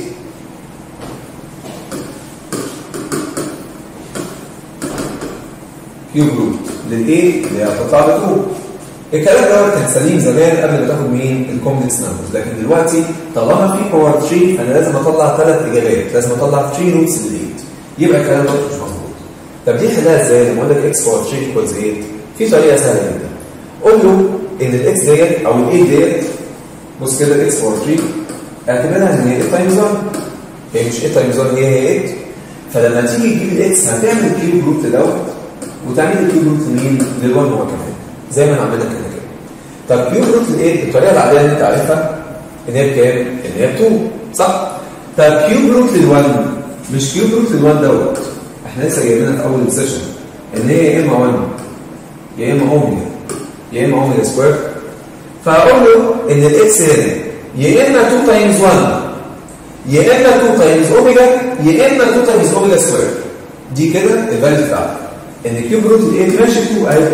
كيوب روت للايه اللي هتطلع ب 2 الكلام ده كان سليم زمان قبل ما تاخد مين الكومبلكس نمبرز لكن دلوقتي طالما في باور 3 انا لازم اطلع ثلاث اجابات لازم اطلع 3 روتس لل 8 يبقى الكلام ده مش مظبوط طب دي حلها ازاي لما اقول لك اكس باور 3 ايكوالز 8 في طريقه سهله جدا قول له ان الاكس ديت او ال 8 ديت بص كده اكس باور 3 اعتبرها ان هي 8 تايمز 1 هي مش 8 تايمز 1 هي هي 8 فلما تيجي تجيب الاكس هتعمل كيوب روت دوت وتعمل كيوب روت لمين؟ لل1 هو كمان زي ما انا عملنا كده كده طب كيوب روت ل8 الطريقه العاديه اللي انت عارفها ان هي بكام؟ ان هي 2 صح؟ طب كيوب روت لل1 مش كيوب روت لل1 دوت احنا لسه جايبينها في اول سيشن ان هي يا اما 1 يا اما اوميجا يا اما اوميجا سكوير فهقول له ان الاكس هنا يا اما 2 تايمز 1 يا اما 2 تايمز اوميجا يا اما 2 تايمز اوميجا سكوير دي كده الفاليو بتاعتها ان كيوب روت ال 8 ماشي 2 اهي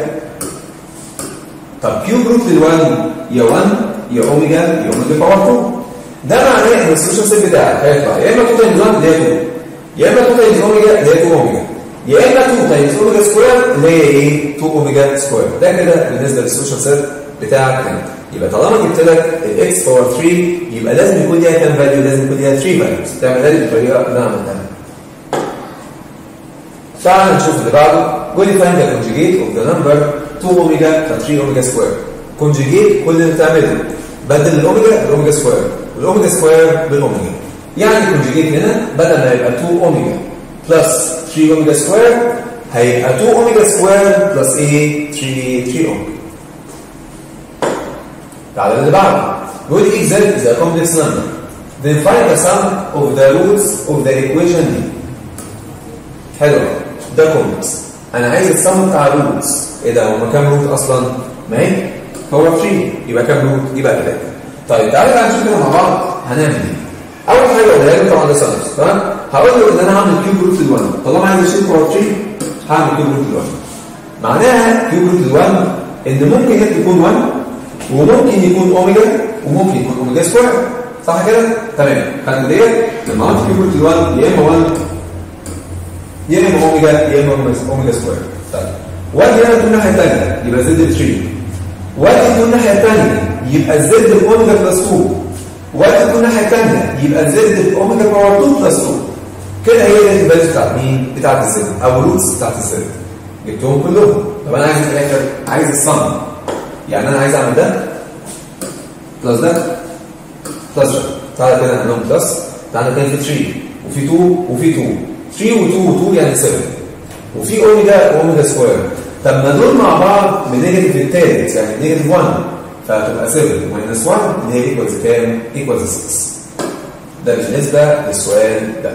طب كيوب روت لل1 يا 1 يا اوميجا يا اوميجا باور 2 ده معناه ان السوليوشن سيت بتاعك هيطلع يا اما 2 تايمز 1 اللي هي 2 يا اما 2 تايمز اوميجا اللي هي 2 اوميجا يا اما 2 تايمز اوميجا سكوير اللي هي ايه 2 اوميجا سكوير ده كده بالنسبه للسوليوشن سيت بتاعك هنا يبقى طالما جبت لك الاكس باور 3 يبقى لازم يكون ليها كام فاليو لازم يكون ليها 3 فاليوز تعملها لي بالطريقه اللي انا عملتها تعال نشوف اللي بعده قول لي find the conjugate of the number 2 اوميجا ف 3 اوميجا سكوير conjugate كل اللي بتعمله بدل الاوميجا بالاوميجا سكوير والاوميجا سكوير بالاوميجا يعني conjugate هنا بدل ما يبقى 2 اوميجا بلس 3 اوميجا سكوير هيبقى 2 اوميجا سكوير بلس ايه 3 3 اوميجا تعالى اللي بعده بيقول لي x z is a complex number then find the sum of the roots of the equation دي حلو ده كومبلكس انا عايز السم بتاع الروتس ايه ده هما كام روت اصلا ما هي هو 3 يبقى كام روت يبقى 3 طيب تعالى بقى نشوف كده مع بعض هنعمل ايه اول حاجه اقولها لك طبعا ده ساينس تمام هقول له ان انا هعمل كيوب روت لل1 طالما عايز اشيل باور 3 هعمل كيوب روت لل1 معناها كيوب روت لل1 ان ممكن هي تكون 1 وممكن يكون اوميجا وممكن يكون اوميجا سكوير صح كده تمام خدنا ديت لما عملت كيوب روت لل1 يا اما 1 يا اما اوميجا يا اما اوميجا سكوير طيب وادي هنا تكون الناحيه الثانيه يبقى زد 3 وادي تكون الناحيه الثانيه يبقى زد اوميجا بلس 2 وادي تكون الناحيه الثانيه يبقى زد اوميجا باور 2 بلس 2 كده هي دي الفاليوز بتاعت مين؟ بتاعت الزد او الروتس بتاعت الزد جبتهم كلهم طب انا عايز في الاخر عايز الصم يعني انا عايز اعمل ده بلس ده بلس ده تعالى كده نعملهم بلس تعالى تاني في 3 وفي 2 وفي 2 3 و2 و2 يعني 7 وفي اوميجا واوميجا سكوير طب ما دول مع بعض بنيجاتيف الثالث يعني نيجاتيف 1 فهتبقى 7 ماينس 1 اللي هي ايكوالز كام؟ ايكوالز 6 ده بالنسبه للسؤال ده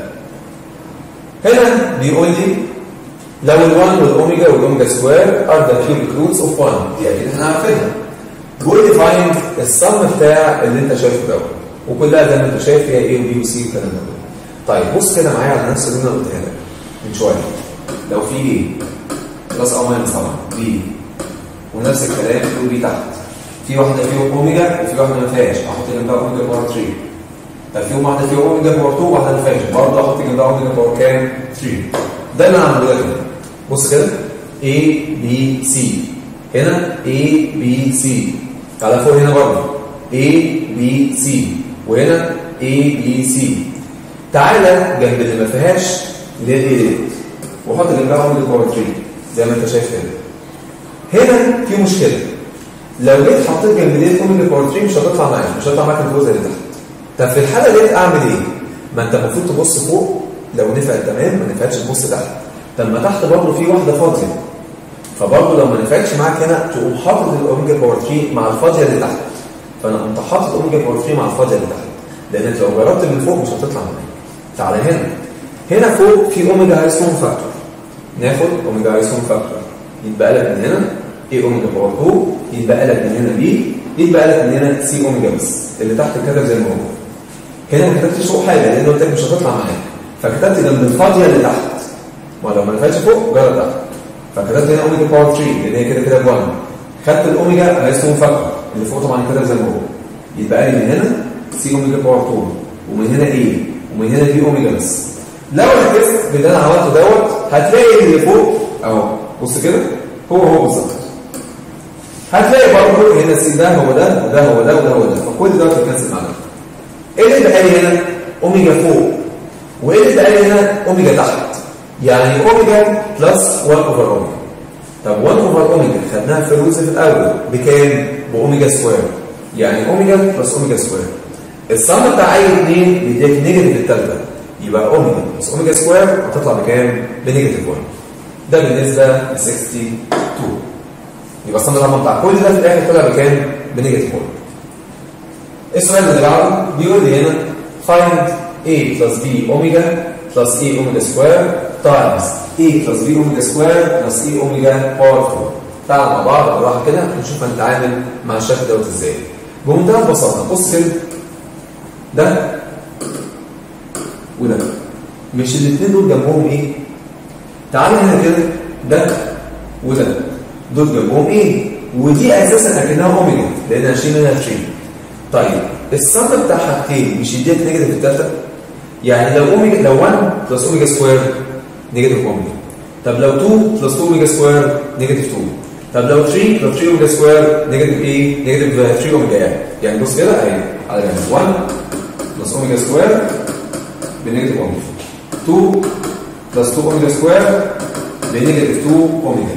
هنا بيقول لي لو ال1 والاوميجا والاوميجا سكوير ار ذا كيوبيك روتس اوف 1 دي اكيد احنا عارفينها بيقول لي فايند السم بتاع اللي انت شايفه دوت وكلها زي ما انت شايف فيها ايه وبي وسي والكلام ده طيب بص كده معايا على نفس اللي انا قلتها لك من شويه لو في ايه بلس او ماينس طبعا بي ونفس الكلام في بي تحت في واحده فيهم اوميجا وفي واحده ما فيهاش احط جنبها اوميجا باور 3 طب فيهم واحده فيهم اوميجا باور 2 وواحده ما فيهاش برضه احط جنبها اوميجا باور كام 3 ده اللي انا عامله لك هنا بص كده A B C هنا A B C تعالى فوق هنا برضه A B C وهنا A B C تعالى جنب اللي ما فيهاش اللي هي الايه ديت وحط جنبها اوميجا باور 3 زي ما انت شايف هنا هنا في مشكله لو جيت حطيت جنب ديت اوميجا باور 3 مش هتطلع معاك مش هتطلع معاك الجزء اللي تحت طب في الحاله ديت اعمل ايه؟ ما انت المفروض تبص فوق لو نفعت تمام ما نفعتش تبص تحت طب ما تحت برضه في واحده فاضيه فبرضه لو ما نفعتش معاك هنا تقوم حاطط الاوميجا باور 3 مع الفاضيه اللي تحت فانا قمت حاطط اوميجا باور 3 مع الفاضيه اللي تحت لانك لو جربت من فوق مش هتطلع معاك تعالى هنا هنا فوق في اوميجا هايسون فاكتور ناخد اوميجا هايسون فاكتور يتبقى لك من هنا ايه اوميجا باور 2 يتبقى لك من هنا بي يتبقى لك من هنا سي اوميجا بس اللي تحت كتب زي ما هو هنا ما كتبتش فوق حاجه لان قلت لك مش هتطلع معاك فكتبت جنب الفاضيه اللي تحت ما لو ما نفعتش فوق جرب تحت فكتبت هنا اوميجا باور 3 لان هي كده كده ب 1 خدت الاوميجا هايسون فاكتور اللي فوق طبعا كده زي ما هو يتبقى لي من هنا سي اوميجا باور 2 ومن هنا ايه ومن هنا دي اوميجا بس لو ركزت باللي انا عملته دوت هتلاقي اللي فوق اهو بص كده هو هو بالظبط هتلاقي برضه هنا السي ده هو ده وده هو ده وده هو ده فكل ده بيتكنسل مع ده ايه اللي بقى لي هنا اوميجا فوق وايه اللي بقى لي هنا اوميجا تحت يعني اوميجا بلس 1 اوفر اوميجا طب 1 اوفر اوميجا خدناها في الروز في الاول بكام باوميجا سكوير يعني اوميجا بلس اوميجا سكوير الصم بتاع اي اثنين بيديك نيجاتيف الثالثه يبقى اوميجا بلس اوميجا سكوير هتطلع بكام بنيجاتيف 1 ده بالنسبه ل 62 يبقى الصم طبعا بتاع كل ده في الاخر طلع بكام بنيجاتيف 1 السؤال اللي بعده بيقول لي هنا find a plus b اوميجا plus a اوميجا سكوير times a plus b اوميجا سكوير plus a اوميجا باور 4 تعالوا مع بعض بالراحه كده نشوف هنتعامل مع الشكل دوت ازاي بمنتهى البساطه بص كده ده وده مش الاثنين دول جنبهم ايه؟ تعالى هنا كده ده وده دول جنبهم ايه؟ ودي اساسا اكنها اوميجا لان هشيل منها 3 طيب السم بتاع حاجتين مش يديك نيجاتيف الثالثه؟ يعني لو اوميجا لو 1 بلس اوميجا سكوير نيجاتيف اوميجا طب لو 2 بلس 2 اوميجا سكوير نيجاتيف 2 طب لو 3 بلس 3 اوميجا سكوير نيجاتيف ايه؟ نيجاتيف 3 اوميجا يعني يعني بص كده اهي على جنب 1 بلس اوميجا سكوير بنيجاتيف اوميجا 2 بلس 2 اوميجا سكوير بنيجاتيف 2 اوميجا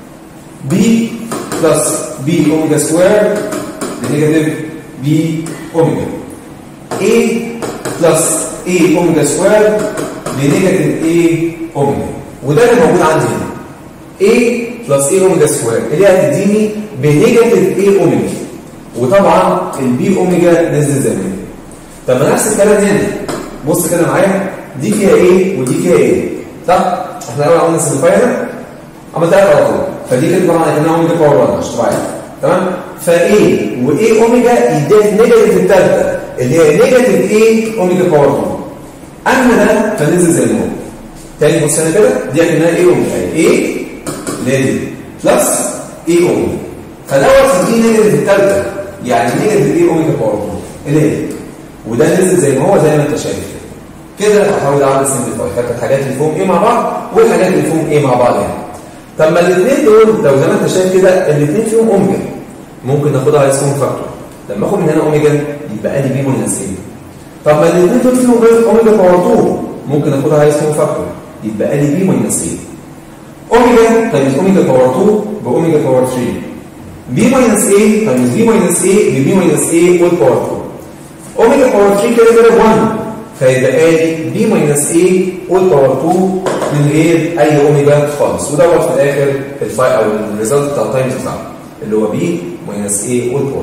بي بلس بي اوميجا سكوير بنيجاتيف بي اوميجا A بلس A اوميجا سكوير بنيجاتيف A اوميجا وده اللي موجود عندي هنا A بلس A اوميجا سكوير اللي هتديني بنيجاتيف A اوميجا وطبعا البي اوميجا نزل زي ما هي طب ما نفس الكلام هنا بص كده معايا دي فيها ايه ودي فيها ايه صح احنا الاول عملنا سمبليفاي هنا عملتها على طول فدي كده طبعا كانها اوميجا باور 1 عشان تبقى عارف تمام فايه وايه اوميجا يديك نيجاتيف الثالثه اللي هي نيجاتيف ايه اوميجا باور 2 اما ده فنزل زي ما هو تاني بص هنا كده دي كانها ايه اوميجا ايه اللي هي دي بلس ايه اوميجا فدوت يديني نيجاتيف الثالثه يعني نيجاتيف ايه اوميجا باور 2 اللي هي وده نزل زي ما هو زي ما انت شايف كده هحاول اعمل سمبليفاي فاكر الحاجات اللي فيهم ايه مع بعض والحاجات اللي فيهم ايه مع بعض يعني طب ما الاثنين دول لو زي ما انت شايف كده الاثنين فيهم اوميجا ممكن ناخدها على اسمهم فاكتور لما اخد من هنا اوميجا يبقى ادي بي ماينس ايه طب ما الاثنين دول فيهم اوميجا باور 2 ممكن ناخدها على اسمهم فاكتور يبقى ادي بي ماينس ايه اوميجا تايمز اوميجا باور 2 باوميجا باور 3 بي ماينس ايه تايمز بي ماينس ايه ببي ماينس ايه والباور 2 اوميجا باور 3 كده كده 1 فيبقى لي بي ماينس ايه والباور 2 من غير اي اوميجا خالص ودوت في الاخر الفاي او الريزلت بتاع التايمز بتاعه اللي هو بي ماينس ايه والباور 2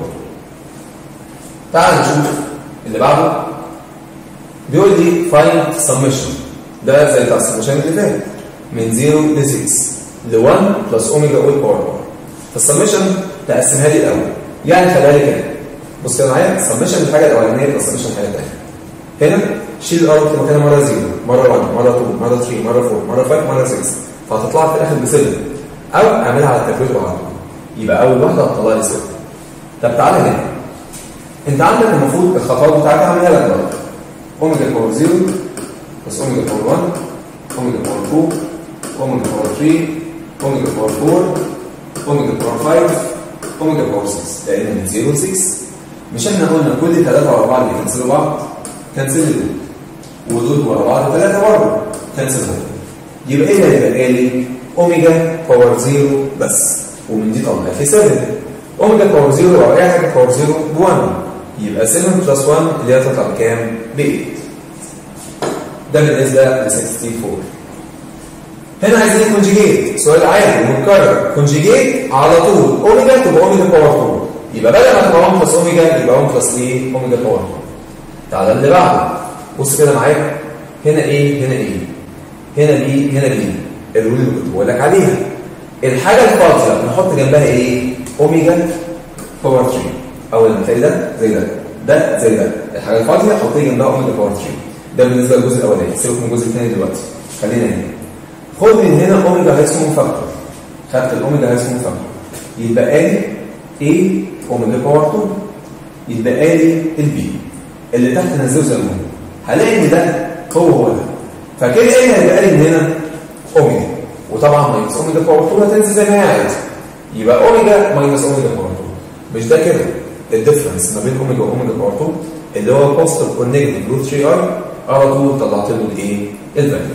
تعال نشوف اللي بعده بيقول لي فايند سمشن ده زي بتاع السمشن اللي فات من 0 ل 6 ل 1 بلس اوميجا والباور 1 فالسمشن تقسمها لي الاول يعني خليها لي كده بص كده معايا سمشن الحاجه الاولانيه يبقى سمشن الحاجه الثانيه هنا شيل الارض في مكانها مره 0 مره 1 مره 2 مره 3 مره 4 مره 5 مره 6 فهتطلع في الاخر بسلم او اعملها على الكالكوليتر على طول يبقى اول واحده هتطلع لي 6 طب تعالى هنا انت عندك المفروض الخطوات بتاعتك هعملها لك بقى اوميجا باور 0 بس اوميجا باور 1 اوميجا باور 2 اوميجا باور 3 اوميجا باور 4 اوميجا باور 5 اوميجا باور 6 لان من 0 ل 6 مش احنا قلنا كل ثلاثه ورا بعض بيكنسلوا بعض كنسل دول ودول ورا بعض ثلاثه برضه كنسلهم يبقى ايه اللي هيبقى لي اوميجا باور 0 بس ومن دي طلع في 7 اوميجا باور 0 او اي حاجه باور 0 ب 1 يبقى 7 بلس 1 اللي هي تطلع بكام؟ ب 8 ده بالنسبه ل 64 هنا عايزين كونجيجيت سؤال عادي متكرر كونجيجيت على طول اوميجا تبقى اوميجا باور 2 يبقى بدل ما تبقى 1 بلس اوميجا يبقى 1 بلس ايه؟ اوميجا باور 2 تعالى اللي بعده بص كده معايا هنا ايه؟ هنا ايه؟ هنا بي هنا بي الرول اللي كنت بقول لك عليها الحاجه الفاضيه نحط جنبها ايه؟ اوميجا باور 3 اول لما تلاقي ده زي ده ده زي ده الحاجه الفاضيه حط جنبها اوميجا باور 3 ده بالنسبه للجزء الاولاني سيبك من الجزء الثاني دلوقتي خلينا هنا خد من هنا اوميجا هيسمون فاكتور خدت الاوميجا هيسمون فاكتور يبقى لي ايه اوميجا باور 2 يبقى لي البي اللي تحت نزله زي ما هو هلاقي ان ده هو هو ده فكده ايه اللي هيبقى لي من هنا اوميجا وطبعا ماينس اوميجا باور 2 هتنزل زي ما هي عايزه يبقى اوميجا ماينس اوميجا باور 2 مش ده كده الديفرنس ما بين اوميجا واوميجا باور 2 اللي هو بوزيتيف اور نيجاتيف روت 3 اي على طول طلعت له الايه؟ الفاليو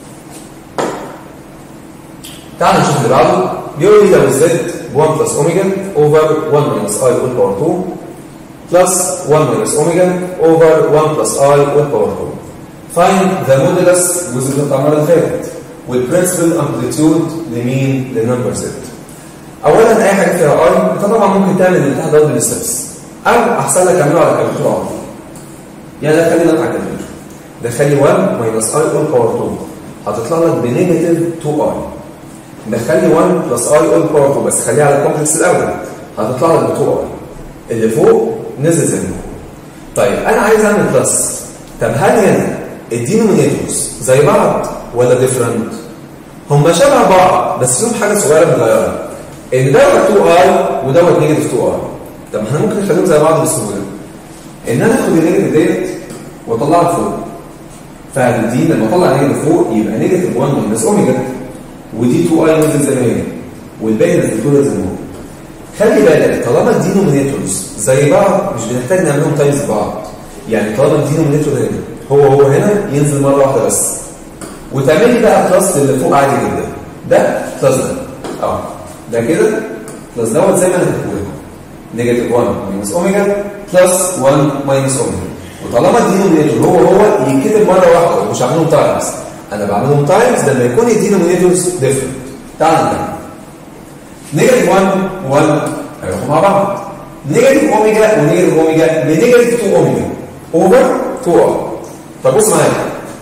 تعال نشوف اللي بعده بيقول لي لو زد 1 بلس اوميجا اوفر 1 ماينس اي اول باور 2 بلس 1 ماينس اوميجا اوفر 1 بلس اي اول باور 2 find the modulus الجزء بتاع المره اللي فاتت والبرنسبل امبليتيود لمين؟ لنمبر زد اولا اي حاجه فيها اي انت طبعا ممكن تعمل اللي تحت ده بالستبس او احسن لك تعمله على الكالكوليتر على طول يعني لا خلينا على الكالكوليتر دخل لي 1 ماينس اي اول باور 2 هتطلع لك بنيجاتيف 2 اي دخل لي 1 بلس اي اول باور 2 بس خليها على الكومبلكس الاول هتطلع لك ب 2 اي اللي فوق نزل زي ما هو طيب انا عايز اعمل بلس طب هل هنا الدينومينيتورز زي بعض ولا ديفرنت؟ هم شبه بعض بس فيهم حاجه صغيره متغيره ان دوت 2 اي ودوت نيجاتيف 2 اي طب احنا ممكن نخليهم زي بعض بسهوله ان انا اخد النيجاتيف ديت واطلعها فوق فدي لما اطلع نيجاتيف فوق يبقى نيجاتيف 1 ماينس اوميجا ودي 2 اي نزل زي ما هي والباقي نزلته زي ما هو خلي بالك طالما الدينومينيتورز زي بعض مش بنحتاج نعملهم تايمز بعض يعني طالما الدينومينيتور هنا هو هو هنا ينزل مره واحده بس وتعمل لي بقى بلس اللي فوق عادي جدا ده بلس ده اه ده كده بلس دوت زي ما انا كنت بقول نيجاتيف 1 ماينس اوميجا بلس 1 ماينس اوميجا وطالما الدينومينيتور هو هو يتكتب مره واحده مش هعملهم تايمز انا بعملهم تايمز لما يكون الدينومينيتورز ديفرنت تعال نكمل نيجاتيف 1 1 هيروحوا مع بعض نيجاتيف اوميجا ونيجاتيف اوميجا بنيجاتيف 2 اوميجا اوفر 2 ار طب بص معايا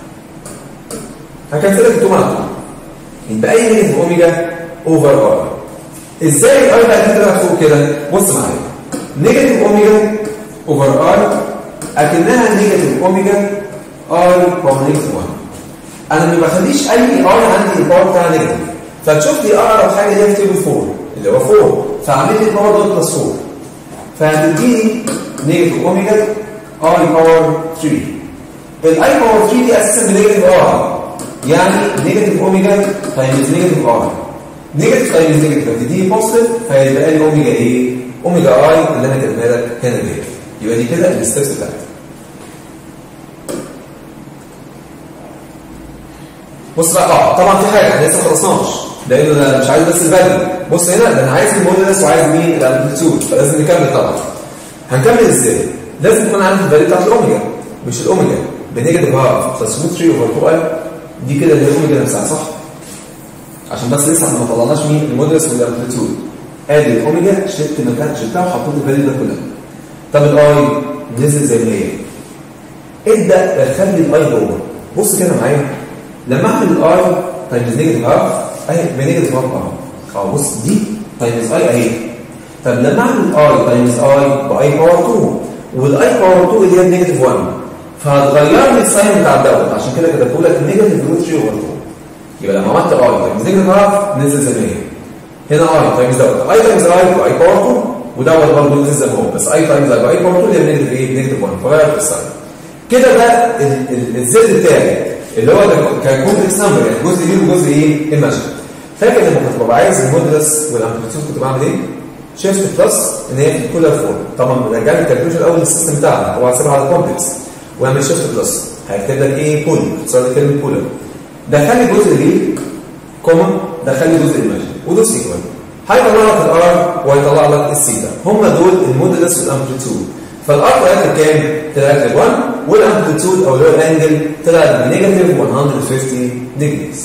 هكنسل لك 2 مع 2 يبقى اي نيجاتيف اوميجا اوفر ار ازاي الار بقى تطلع فوق كده بص معايا نيجاتيف اوميجا اوفر ار اكنها نيجاتيف اوميجا ار باور نيجاتيف 1 انا ما بخليش اي ار عندي الباور بتاع نيجاتيف فتشوف لي اقرب حاجه اللي هي في تيبل 4 اللي هو 4 فاعمل لي الباور دوت بلس 4 فهتديني نيجاتيف اوميجا اي باور 3 الاي باور 3 دي اساسا بنيجاتيف ار يعني نيجاتيف اوميجا تايمز نيجاتيف ار نيجاتيف تايمز نيجاتيف هتديني بوزيتيف فيبقى لي اوميجا ايه؟ اوميجا اي اللي انا كاتبها لك هنا ديت يبقى دي كده الستبس بتاعتي بص بقى اه طبعا في حاجه احنا لسه ما خلصناش لانه انا مش عايز بس الفاليو بص هنا ده انا عايز المودلس وعايز مين الامبليتيود فلازم نكمل طبعا هنكمل ازاي؟ لازم يكون عندي الفاليو بتاعت الاوميجا مش الاوميجا بنيجاتيف هاف بلس روت 3 اوفر 2 ال دي كده اللي هي الاوميجا نفسها صح؟ عشان بس لسه احنا ما طلعناش مين المودلس والامبليتيود ادي الاوميجا شلت مكان شلتها وحطيت الفاليو ده كلها طب الاي نزل زي ما هي ابدا خلي الاي جوه بص كده معايا لما اعمل الاي تايمز نيجاتيف هاف اهي بنيجاتيف هاف اهو اه بص دي تايمز اي اهي طب لما اعمل اي تايمز اي باي باور 2 والاي باور 2 اللي هي نيجاتيف 1 فهتغير لي الساين بتاع الدوت عشان كده كتبت لك نيجاتيف روت 3 اوفر 2 يبقى لما عملت اي تايمز نيجاتيف هاف نزل زي ما هي هنا اي تايمز دوت اي تايمز اي باي باور 2 ودوت برضه نزل زي ما هو بس اي تايمز اي باي باور 2 اللي هي نيجاتيف ايه نيجاتيف 1 فغيرت الساين كده ده الزد بتاعي اللي هو كان كومبلكس نمبر يعني جزء كبير وجزء ايه ايماجن فاكر لما كنت ببقى عايز المودلس والامبليتيود كنت بعمل ايه؟ شيفت بلس ان هي في كولر فورم طبعا رجع لي الكالكوليشن الاول للسيستم بتاعنا هو هسيبها على الكومبلكس واعمل شيفت بلس هيكتب لك ايه بول اختصار كلمه كولر دخل لي جزء ليه كومن دخل لي جزء ايماجن ودوس ايكوال هيطلع لك الار وهيطلع لك السيتا هم دول المودلس والامبليتيود فالار طلعت بكام؟ طلعت ب 1 والامبليتيود او اللي هو الانجل طلعت بنيجاتيف 150 ديجريز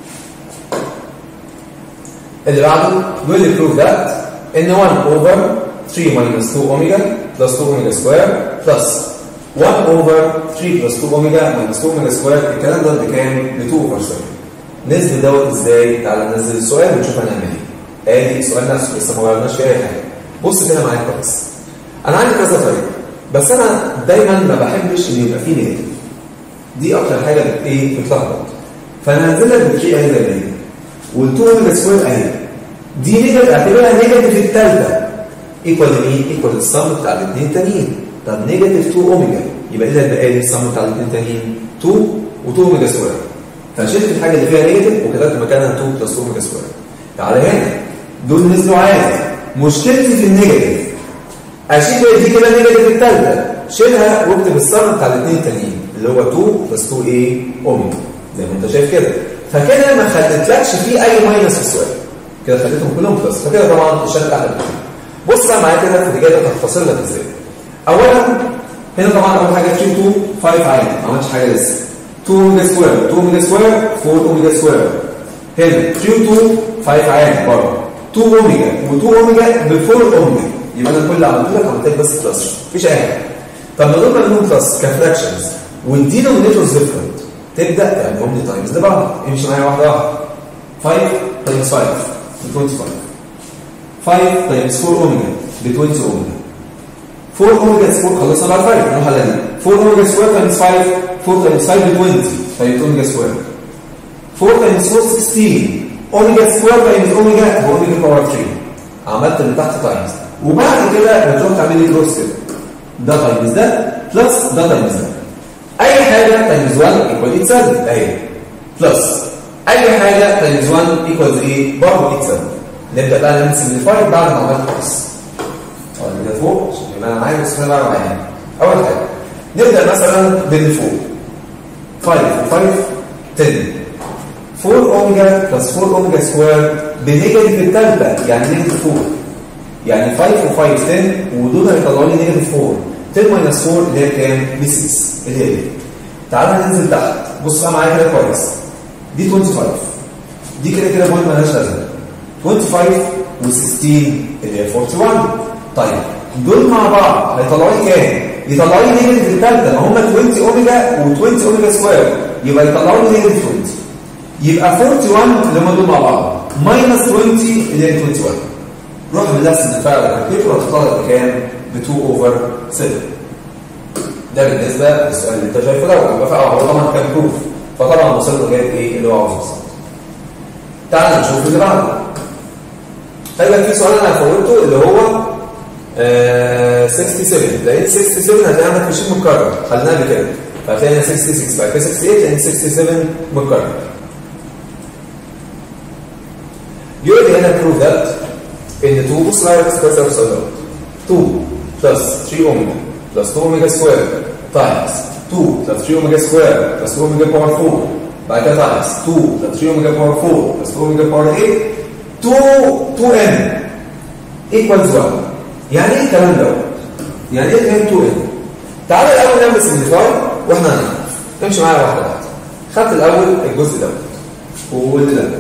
اللي بعده بيقول لي بروف ذات ان 1 اوفر 3 ماينس 2 اوميجا بلس 2 اوميجا سكوير بلس 1 اوفر 3 بلس 2 اوميجا ماينس 2 اوميجا سكوير الكلام ده بكام؟ ب 2 اوفر 7 نزل دوت ازاي؟ تعالى ننزل السؤال ونشوف هنعمل ايه ادي السؤال نفسه لسه ما غيرناش فيه اي حاجه بص كده معايا كويس انا عندي كذا طريقه بس انا دايما ما بحبش ان يبقى فيه نيجاتيف دي اكتر حاجه بت ايه بتلخبط فانا هنزل لك بالتري اهي زي ما هي والتو اوميجا سكوير اهي دي نيجاتيف اعتبرها نيجاتيف الثالثه ايكوال لمين؟ ايكوال للصم بتاع الاثنين التانيين طب نيجاتيف 2 اوميجا يبقى اذا بقى لي الصم بتاع الاثنين التانيين 2 و2 اوميجا سكوير فشلت الحاجه اللي فيها نيجاتيف وكتبت مكانها 2 بلس 2 اوميجا سكوير تعالى هنا دول نزلوا عادي مشكلتي في النيجاتيف اشيل دي كده نيجاتيف الثالثه شيلها واكتب الصم بتاع الاثنين التانيين اللي هو 2 بلس 2 ايه اوميجا زي ما انت شايف كده فكده ما خليتلكش فيه اي ماينس في السؤال كده خليتهم كلهم بلس فكده طبعا الشكل احلى بكتير بص بقى معايا كده في الاجابه هتختصر لك ازاي اولا هنا طبعا اول حاجه 3 2 5 عادي ما عملتش حاجه لسه 2 اوميجا سكوير 2 اوميجا سكوير 4 اوميجا سكوير هنا 3 2 5 عادي برضه 2 اوميجا و2 اوميجا ب 4 اوميجا يبقى انا كل اللي عملته لك عملت لك بس بلس مفيش اي حاجه طب ما دول منهم بلس كفراكشنز والدينومينيتورز ديفرنت تبدا تعملهم لي تايمز لبعض امشي معايا واحده واحده 5 تايمز 5 ب 25 5 تايمز 4 اوميجا ب 20 اوميجا 4 اوميجا سكوير خلصنا بقى 5 نروح على دي 4 اوميجا سكوير تايمز 5 4 تايمز 5 ب 20 طيب اوميجا سكوير 4 تايمز 4 16 اوميجا سكوير تايمز اوميجا هو اوميجا باور 3 عملت اللي تحت تايمز وبعد كده بتروح تعمل لي كروس كده ده تايمز ده بلس ده تايمز ده اي حاجه تايمز 1 ايكوال 7 اهي بلس اي حاجه تايمز 1 ايكوال ايه برضه 7 نبدا بقى نسمبليفاي بعد ما عملت كروس اقول كده فوق عشان يبقى انا معايا بس انا بعمل معايا اول حاجه نبدا مثلا باللي فوق 5 و 5 10 4 اوميجا بلس 4 اوميجا سكوير بنيجاتيف الثالثه يعني نيجاتيف 4 يعني 5 و5 10 ودول هيطلعوا لي نيجاتيف 4 10 ماينس 4 اللي هي كام؟ ب 6 اللي هي دي تعالى ننزل تحت بص بقى معايا كده كويس دي 25 دي كده كده بوينت مالهاش لازمه 25 و16 اللي هي 41 طيب دول مع بعض هيطلعوا لي كام؟ يطلعوا لي نيجاتيف الثالثه ما هم 20 اوميجا و20 اوميجا سكوير يبقى يطلعوا لي نيجاتيف 20 يبقى 41 اللي هم دول مع بعض ماينس 20 اللي هي 21 روح بنفس الفعل الكالكوليتر هتطلع بكام؟ ب 2 اوفر 7 ده بالنسبه للسؤال اللي انت شايفه ده يبقى هو طبعا كان بروف فطبعا وصل له جايب ايه اللي هو عاوزه بالظبط تعال نشوف اللي بعده طيب في سؤال انا فوتته اللي هو آه 67 لقيت 67 هتلاقي عندك في شيء متكرر خليناها بكده فهتلاقي هنا 66 بعد كده 68 لان 67 متكرر يقول لي هنا prove that ان 2 بص معايا اكسبرس اوف 2 plus 3 اوميجا plus 2 اوميجا سكوير times 2 plus 3 اوميجا سكوير plus 2 اوميجا باور 4 بعد كده times 2 plus 3 اوميجا باور 4 plus 2 اوميجا باور 8 2 2n equals 1 يعني ايه الكلام ده؟ يعني ايه كلام 2n؟ تعالى الاول نعمل سمبليفاي واحنا هنعرف امشي معايا واحده واحده خدت الاول الجزء ده واللي ده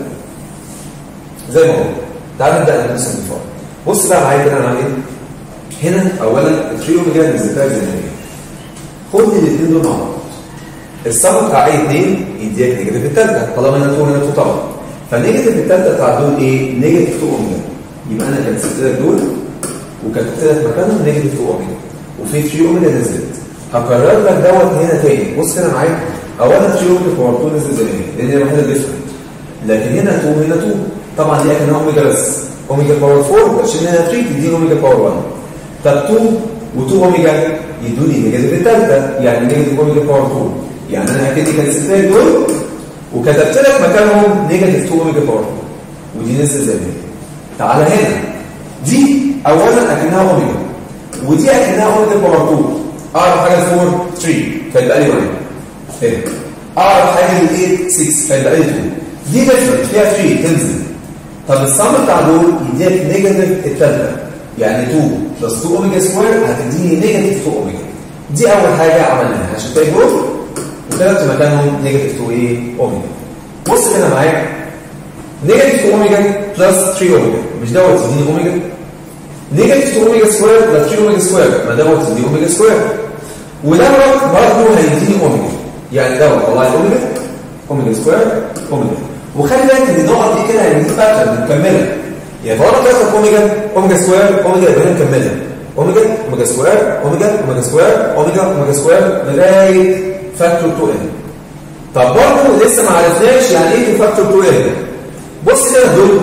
زي ما هو تعال نبدا نعمل سمبليفاي بص بقى معايا كده هنعمل ايه هنا اولا التريو اوميجا نزلتها زي ما هي خد الاثنين دول مع بعض السم بتاع اي اثنين يديك نيجاتيف الثالثه طالما هنا 2 هنا 2 طبعا فالنيجاتيف الثالثه بتاع دول ايه؟ نيجاتيف 2 اوميجا يبقى انا كنسلت لك دول وكتبت لك مكانهم نيجاتيف 2 اوميجا وفي 3 اوميجا نزلت هكرر لك دوت هنا تاني بص هنا معايا اولا 3 اوميجا باور 2 نزل زي ما هي لان هي الوحيده ديفرنت لكن هنا 2 هنا 2 طبعا دي اكنها اوميجا بس اوميجا باور 4 عشان هنا 3 تديني اوميجا باور 1 طب 2 و2 اوميجا يدوني نيجاتيف الثالثه يعني نيجاتيف اوميجا باور 2 يعني انا اكني كنسلت لك دول وكتبت لك مكانهم نيجاتيف 2 اوميجا باور 2 ودي نزل زي ما هي تعالى هنا دي اولا اكنها اوميجا ودي اكنها اوميجا باور 2 اقرب حاجه ل 4 3 فيبقى لي 1 هنا اقرب حاجه ل 8 6 فيبقى لي 2 دي ديفرنت فيها 3 تنزل طب الصم بتاع دول يديك نيجاتيف الثالثه يعني 2 بلس 2 اوميجا سكوير هتديني نيجاتيف 2 اوميجا دي اول حاجه عملناها عشان تلاقي جروث وكتبت مكانهم نيجاتيف 2 ايه اوميجا بص كده معايا نيجاتيف 2 اوميجا بلس 3 اوميجا مش دوت يديني اوميجا نيجاتيف 2 اوميجا سكوير بلس 3 اوميجا سكوير ما دوت يديني اوميجا سكوير ودوت برضه هيديني اوميجا يعني دوت طلع لي اوميجا اوميجا سكوير اوميجا وخلي بالك ان النقط دي كده هيديك باترن مكمله يعني طالما كده اوميجا اوميجا سكوير اوميجا يبقى هي مكمله اوميجا اوميجا سكوير اوميجا اوميجا سكوير اوميجا اوميجا سكوير لغايه فاكتور 2 ان طب برضه لسه ما عرفناش يعني ايه فاكتور 2 ان بص كده دول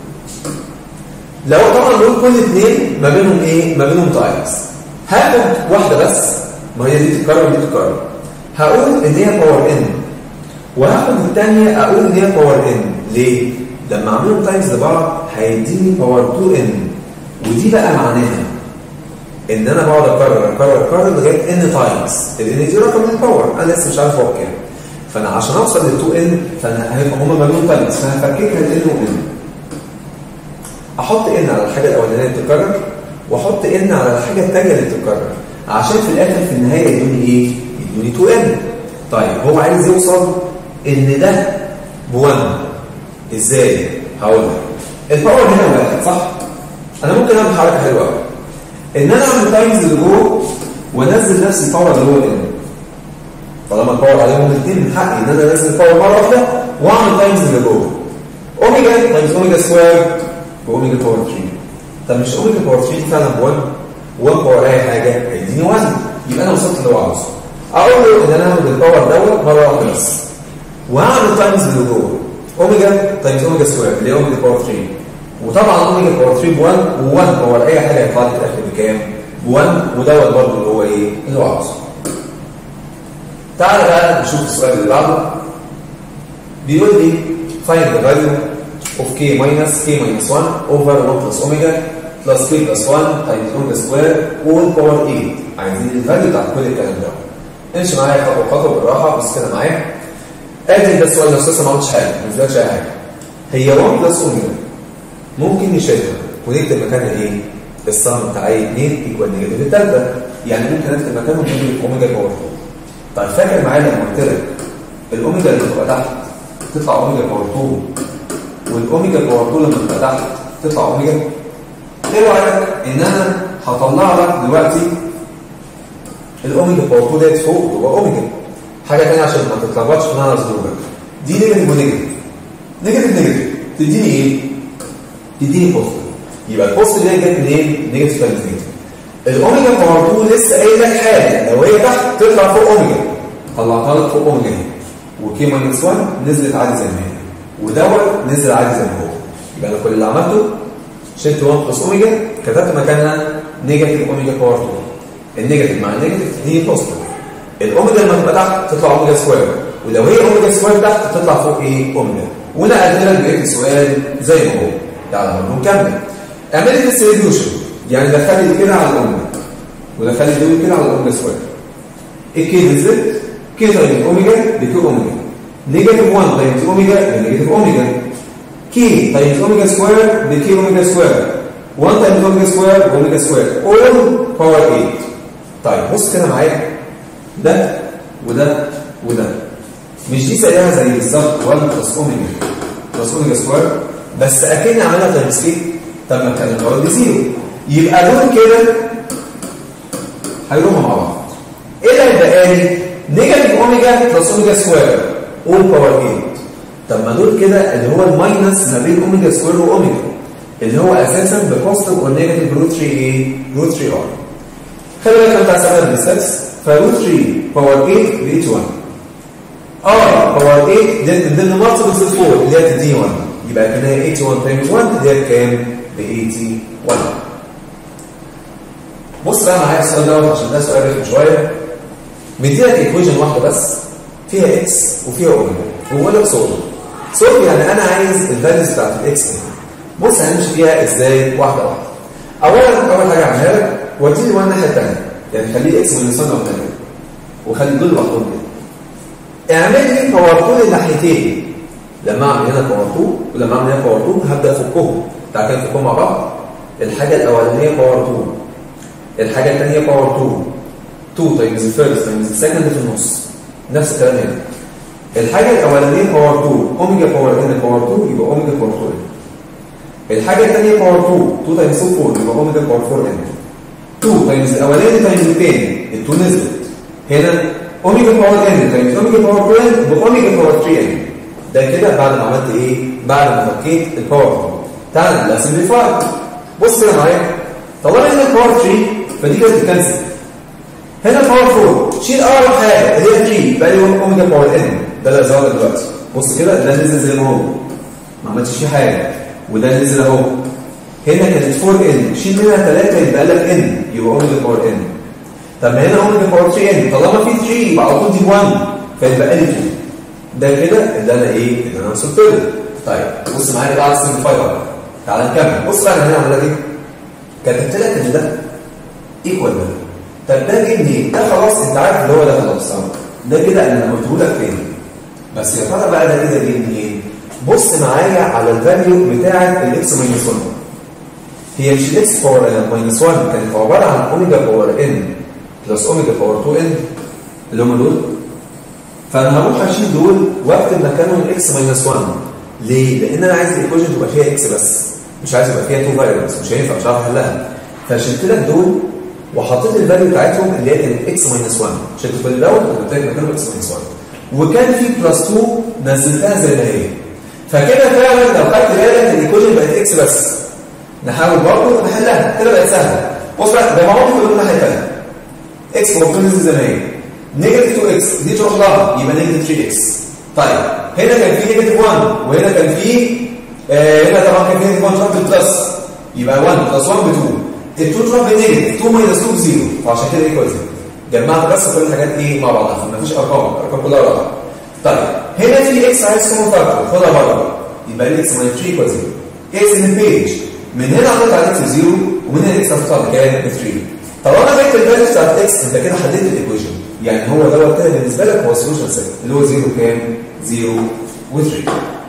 لو طبعا دول كل اثنين ما بينهم ايه ما بينهم تايمز هاخد واحده بس ما هي دي تتكرر ودي تتكرر هقول ان هي باور ان وهاخد الثانيه اقول ان هي باور ان ليه لما اعملهم تايمز لبعض هيديني باور 2 ان ودي بقى معناها ان انا بقعد اكرر اكرر اكرر لغايه ان تايمز الان دي رقم الباور انا لسه مش عارف هو كام فانا عشان اوصل لل 2 ان فانا هيبقى هما مليون تايمز فهفككها ل ان وان احط ان على الحاجه الاولانيه اللي بتتكرر واحط ان على الحاجه الثانيه اللي بتتكرر عشان في الاخر في النهايه يدوني ايه؟ يدوني 2 ان طيب هو عايز يوصل ان ده ب 1 ازاي؟ هقول لك الباور هنا واحد صح؟ انا ممكن اعمل حركه حلوه قوي ان انا اعمل تايمز اللي جوه وانزل نفس الباور اللي هو ان طالما الباور عليهم الاثنين من حقي ان انا انزل الباور مره واحده واعمل تايمز اللي جوه اوميجا تايمز اوميجا سكوير باوميجا باور 3 طب مش اوميجا باور 3 دي فعلا ب 1 1 باور اي حاجه هيديني 1 يبقى انا وصلت اللي هو عاوزه اقول له ان انا هاخد الباور دوت مره واحده بس وهعمل تايمز اللي جوه اوميجا تايمز اوميجا سكوير اللي هي اوميجا باور 3 وطبعا اوميجا باور 3 ب 1 و1 باور اي حاجه هيطلع لي في الاخر بكام؟ ب 1 ودوت برضه اللي هو ايه؟ اللي هو عاوزه. تعالى بقى نشوف السؤال اللي بعده بيقول لي find the value of k minus k minus 1 over 1 plus omega plus k plus 1 times omega square all power 8 عايزين الفاليو بتاع كل الكلام ده امشي معايا خطوه خطوه بالراحه بص كده معايا ادي ده السؤال لو لسه ما عملتش حاجه ما نزلتش اي حاجه هي 1 بلس اوميجا ممكن نشيلها ونكتب مكانها ايه؟ الصم بتاع اي 2 ايكوال نيجاتيف الثالثه يعني ممكن اكتب مكانهم نيجاتيف اوميجا باور 4 طيب فاكر معايا لما قلت لك الاوميجا اللي بتبقى تحت تطلع اوميجا باور 2 والاوميجا باور 2 لما تبقى تحت تطلع اوميجا ايه رايك ان انا هطلع لك دلوقتي الاوميجا باور 2 ديت فوق جوه اوميجا حاجه ثانيه عشان ما تتلخبطش في ان انا اصدرك دي نيجاتيف ونيجاتيف نيجاتيف نيجاتيف تديني ايه؟ تديني بوزيتيف يبقى البوزيتيف دي جت منين؟ نيجاتيف تايمز نيجاتيف الاوميجا باور 2 لسه قايل لك حاجه لو هي تحت تطلع فوق اوميجا طلعتها لك فوق اوميجا وكي ماينس 1 نزلت عادي زي ما هي ودوت نزل عادي زي ما هو يبقى انا كل اللي عملته شلت 1 بلس اوميجا كتبت مكانها نيجاتيف اوميجا باور 2 النيجاتيف مع النيجاتيف تديني بوزيتيف الاوميجا لما تبقى تحت تطلع اوميجا سكوير ولو هي اوميجا سكوير تحت تطلع فوق ايه اوميجا ونقلت لك بقيه السؤال زي ما هو تعالى نكمل اعمل لي ديستريبيوشن يعني دخلي دي كده على الاوميجا ودخلي دول كده على الاوميجا سكوير الكي نزلت كي تايمز اوميجا بكي اوميجا نيجاتيف 1 تايمز اوميجا بنيجاتيف اوميجا كي تايمز اوميجا سكوير بكي اوميجا سكوير 1 تايمز اوميجا سكوير اوميجا سكوير اول باور 8 طيب بص كده معايا ده وده وده مش دي زيها زي بالظبط 1 بلس اوميجا بلس اوميجا سكوير بس اكني عاملها تايمز كي طب ما كان الباور بزيرو يبقى دول كده هيروحوا مع بعض ايه اللي هيبقى لي؟ نيجاتيف اوميجا بلس اوميجا سكوير اول باور 8 طب ما دول كده اللي هو الماينس ما بين اوميجا سكوير واوميجا اللي هو اساسا بوزيتيف اور نيجاتيف روت 3 ايه؟ روت 3 ار خلي بالك انت هتعمل بالسكس فروت 3 باور 8 ب 1 ار باور 8 دي من ضمن مالتيبلز 4 اللي هي تديني 1 يبقى كده 81 تايمز 1 اللي هي كام؟ ب 81 بص بقى معايا السؤال دوت عشان ده سؤال رخم شويه مديلك ايكويشن واحده بس فيها اكس وفيها اوميجا وبقول لك صوت صوت يعني انا عايز الفاليوز بتاعت الاكس بص هنمشي فيها ازاي واحده واحده اولا اول حاجه اعملها لك وديني واحد الناحيه الثانيه يعني خليه اكس من لسان ومن وخلي دول لوحدهم كده اعمل لي باور الناحيتين لما اعمل هنا باور 2 ولما اعمل هنا باور 2 هبدا افكهم تعال كده نفكهم مع بعض الحاجه الاولانيه باور 2 الحاجه الثانيه باور 2 2 تايمز الفيرست تايمز السكند في النص نفس الكلام هنا الحاجه الاولانيه باور 2 اوميجا باور ان باور 2 يبقى اوميجا باور 2 ان الحاجه الثانيه باور 2 2 تايمز 4 يبقى اوميجا باور 4 ان 2 تايمز الاولاني تايمز الثاني ال 2 نزلت هنا اوميجا باور ان تايمز اوميجا باور 4 ان باوميجا باور 3 ان ده كده بعد ما عملت ايه؟ بعد ما فكيت الباور تعال لا سمبليفاي بص كده معايا طالما هنا باور 3 فدي كده بتتكنسل هنا باور 4 شيل اقرب حاجه اللي هي 3 بقى لي اوميجا باور ان ده اللي ظهر دلوقتي بص كده ده نزل زي ما هو ما عملتش فيه حاجه وده نزل اهو هنا كانت 4 ان شيل منها 3 يبقى لك ان يبقى اوميجا باور ان طب ما هنا اوميجا باور 3 ان طالما في 3 يبقى على طول دي 1 فيبقى لي 2 ده كده اللي انا ايه اللي انا وصلت له طيب بص معايا بقى على السمبليفاي بقى تعال نكمل بص بقى انا هنا عملت ايه كتبت لك ان ده ايكوال ده طب ده جه منين؟ ده خلاص انت عارف اللي هو ده خلاص ده كده انا قلته لك تاني بس يا ترى بقى ده كده جه منين؟ بص معايا على الفاليو بتاعه الاكس ماينس 1 هي مش الاكس باور ماينس 1 كانت عباره عن اوميجا باور ان بلس اوميجا باور 2 ان اللي هم دول فانا هروح اشيل دول واكتب مكانهم اكس ماينس 1 ليه؟ لان انا عايز الايكويشن تبقى فيها اكس بس مش عايز يبقى فيها 2 فاريبلز مش هينفع مش هعرف احلها فشلت لك دول وحطيت الفاليو بتاعتهم اللي هي كانت اكس ماينس 1 شلت كل دوت وقلت لك مكانه اكس ماينس 1 وكان في بلس 2 نزلتها زي ما هي فكده فعلا لو خدت بالك الايكويشن بقت اكس بس نحاول برضه نحلها كده بقت سهله بص بقى ده معروف في الناحيه الثانيه اكس موجود زي ما هي نيجاتيف 2 اكس دي تروح لها يبقى نيجاتيف 3 اكس طيب هنا كان في نيجاتيف 1 وهنا كان في آه هنا طبعا كان في نيجاتيف 1 تروح بالبلس يبقى 1 بلس 1 ب 2 ال 2 تروح بنيجاتيف 2 ماينس 2 ب 0 فعشان كده ايكوال 0 جمعت بس كل الحاجات ايه مع بعضها مفيش ارقام الارقام كلها ورا بعض طيب هنا في اكس عايز سمو فاكتور خدها بره يبقى الاكس ماينس 3 ايكوال 0 اكس ان البيج من هنا حطيت على اكس 0 ومن هنا اكس هتطلع بكام؟ ب 3 طب انا جبت الفاليو بتاعت اكس انت كده حددت الايكويشن يعني هو دوت كده بالنسبه لك هو السولوشن سيت اللي هو 0 كام؟ 0 و3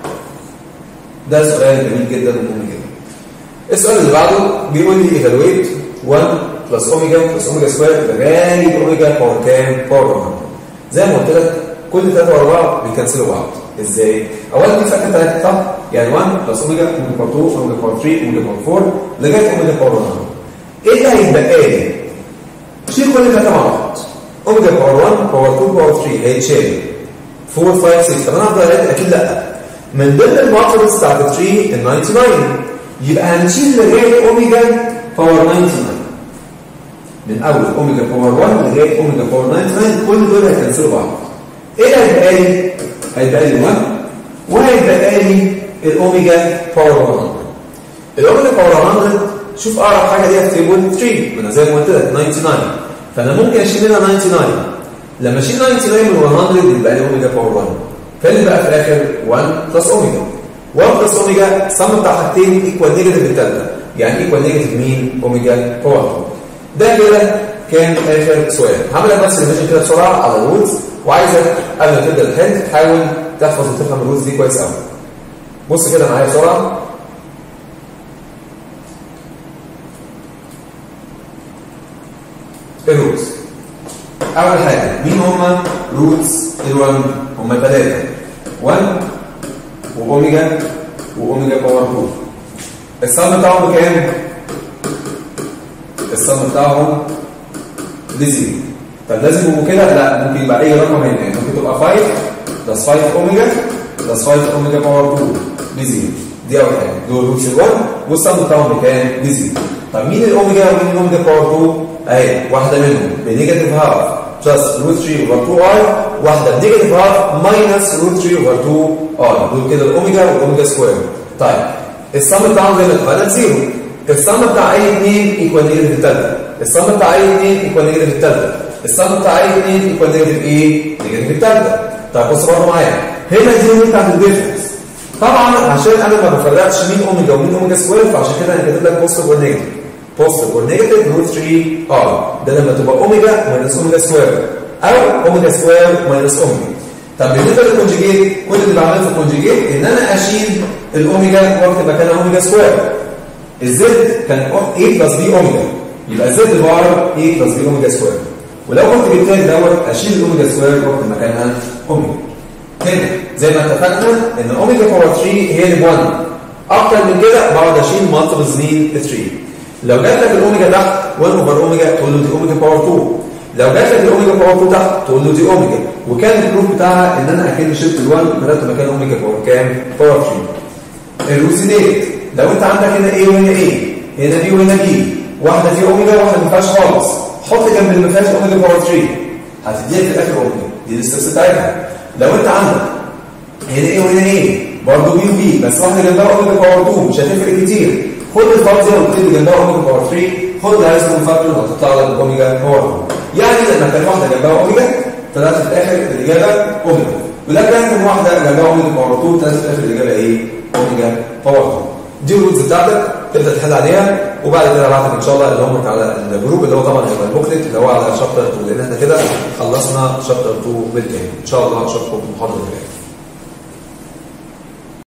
ده سؤال جميل جدا ومهم جدا السؤال اللي بعده بيقول لي ايفالويت 1 بلس اوميجا بلس اوميجا سكوير لغايه اوميجا باور كام؟ باور 100 زي ما قلت لك كل ثلاثه ورا بعض بيكنسلوا بعض ازاي؟ اولا دي فاكر ثلاثه صح؟ يعني 1 بلس اوميجا اوميجا باور 2 اوميجا باور 3 اوميجا باور 4 لغايه اوميجا باور 100 ايه اللي هيتبقى لي؟ شيل كل ثلاثه مع بعض اوميجا باور 1 باور 2 باور 3 هيتشال 4 5 6 طب انا هفضل اعد اكيد لا من ضمن المالتيبلز بتاعت 3 ال 99 يبقى هنشيل لغايه اوميجا باور 99 من اول اوميجا باور 1 لغايه اوميجا باور 99 كل دول هيكنسلوا بعض ايه اللي هيبقى لي؟ هيبقى لي 1 وهيبقى لي الاوميجا باور 100 الاوميجا باور 100 شوف اقرب حاجه ليها في تيبل 3 ما انا زي ما قلت لك 99 فانا ممكن اشيل هنا 99 لما اشيل 99 من 100 يبقى لي اوميجا باور 1 فاللي بقى في الاخر 1 بلس اوميجا 1 بلس اوميجا السم بتاع حاجتين ايكوال نيجاتيف الثالثه يعني ايكوال نيجاتيف مين؟ اوميجا باور 2 ده كده كان اخر سؤال هعمل لك بس ريفيجن كده بسرعه على الرولز وعايزك قبل ما تبدا الحل تحاول تحفظ وتفهم الرولز دي كويس قوي بص كده معايا بسرعه الرولز اول حاجه مين هما روتس ال1 هما ثلاثه 1 واوميجا واوميجا باور 2 السم بتاعهم بكام السم بتاعهم بزيرو طب لازم يبقوا كده لا ممكن يبقى اي رقم هنا يعني ممكن تبقى 5 بلس 5 اوميجا بلس 5 اوميجا باور 2 بزيرو دي اول حاجه دول روتس ال1 والسم بتاعهم بكام بزيرو طب مين الاوميجا ومين الاوميجا باور 2 اهي واحده منهم بنيجاتيف هاف بلس روت 3 اوفر 2 اي واحده بنيجاتيف هاف ماينس روت 3 اوفر 2 اي دول كده الاوميجا والاوميجا سكوير طيب السم بتاعهم زي ما اتفقنا بزيرو السم بتاع اي اثنين ايكوال نيجاتيف الثالثه السم بتاع اي اثنين ايكوال نيجاتيف الثالثه السم بتاع اي اثنين ايكوال نيجاتيف ايه؟ نيجاتيف الثالثه طيب بص برضه معايا هنا دي اللي بتاعت الديفرنس طبعا عشان انا ما بفرقش مين اوميجا ومين اوميجا سكوير فعشان كده انا كاتب لك بوزيتيف ونيجاتيف بوزيتيف والنيجاتيف روت 3 ار ده لما تبقى اوميجا ماينس اوميجا سكوير او اوميجا سكوير ماينس اوميجا طب بالنسبه للكونجيجيت كل اللي بعمله في الكونجيجيت ان انا اشيل الاوميجا واكتب مكانها اوميجا سكوير الزد كان A بلس بي اوميجا يبقى الزد بار A بلس بي اوميجا سكوير ولو كنت جبت لك دوت اشيل الاوميجا سكوير واكتب مكانها اوميجا هنا زي ما اتفقنا ان اوميجا باور 3 هي اللي 1 اكتر من كده بقعد اشيل مالتيبلز مين 3 لو جات لك الاوميجا تحت 1 اوفر اوميجا تقول له دي اوميجا باور 2 لو جات لك الاوميجا باور 2 تحت تقول له دي اوميجا وكان البروف بتاعها ان انا اكن شلت ال1 بدات مكان اوميجا باور كام؟ باور 3 الروسينيت لو انت عندك هنا A وهنا A هنا B وهنا B واحده فيها اوميجا واحده ما فيهاش خالص حط جنب اللي ما فيهاش اوميجا باور 3 هتديك في الاخر اوميجا دي الستبس بتاعتها لو انت عندك هنا A وهنا A برضه B وB بس واحده جنبها اوميجا باور 2 مش هتفرق كتير خد الفاضيه وابتدي جنبها اوميجا باور 3 خد الهايسكول فاكتور وهتطلع لك اوميجا باور 2 يعني لما كان واحده جنبها اوميجا طلعت في الاخر الاجابه اوميجا وده كان واحده جنبها اوميجا باور 2 طلعت في الاخر الاجابه ايه؟ اوميجا باور 2 دي الرولز بتاعتك تبدا تحل عليها وبعد كده ابعتك ان شاء الله اللي هم على الجروب اللي هو طبعا هيبقى البوكلت اللي هو على شابتر 2 لان احنا كده خلصنا شابتر 2 بالكامل ان شاء الله اشوفكم في المحاضره الجايه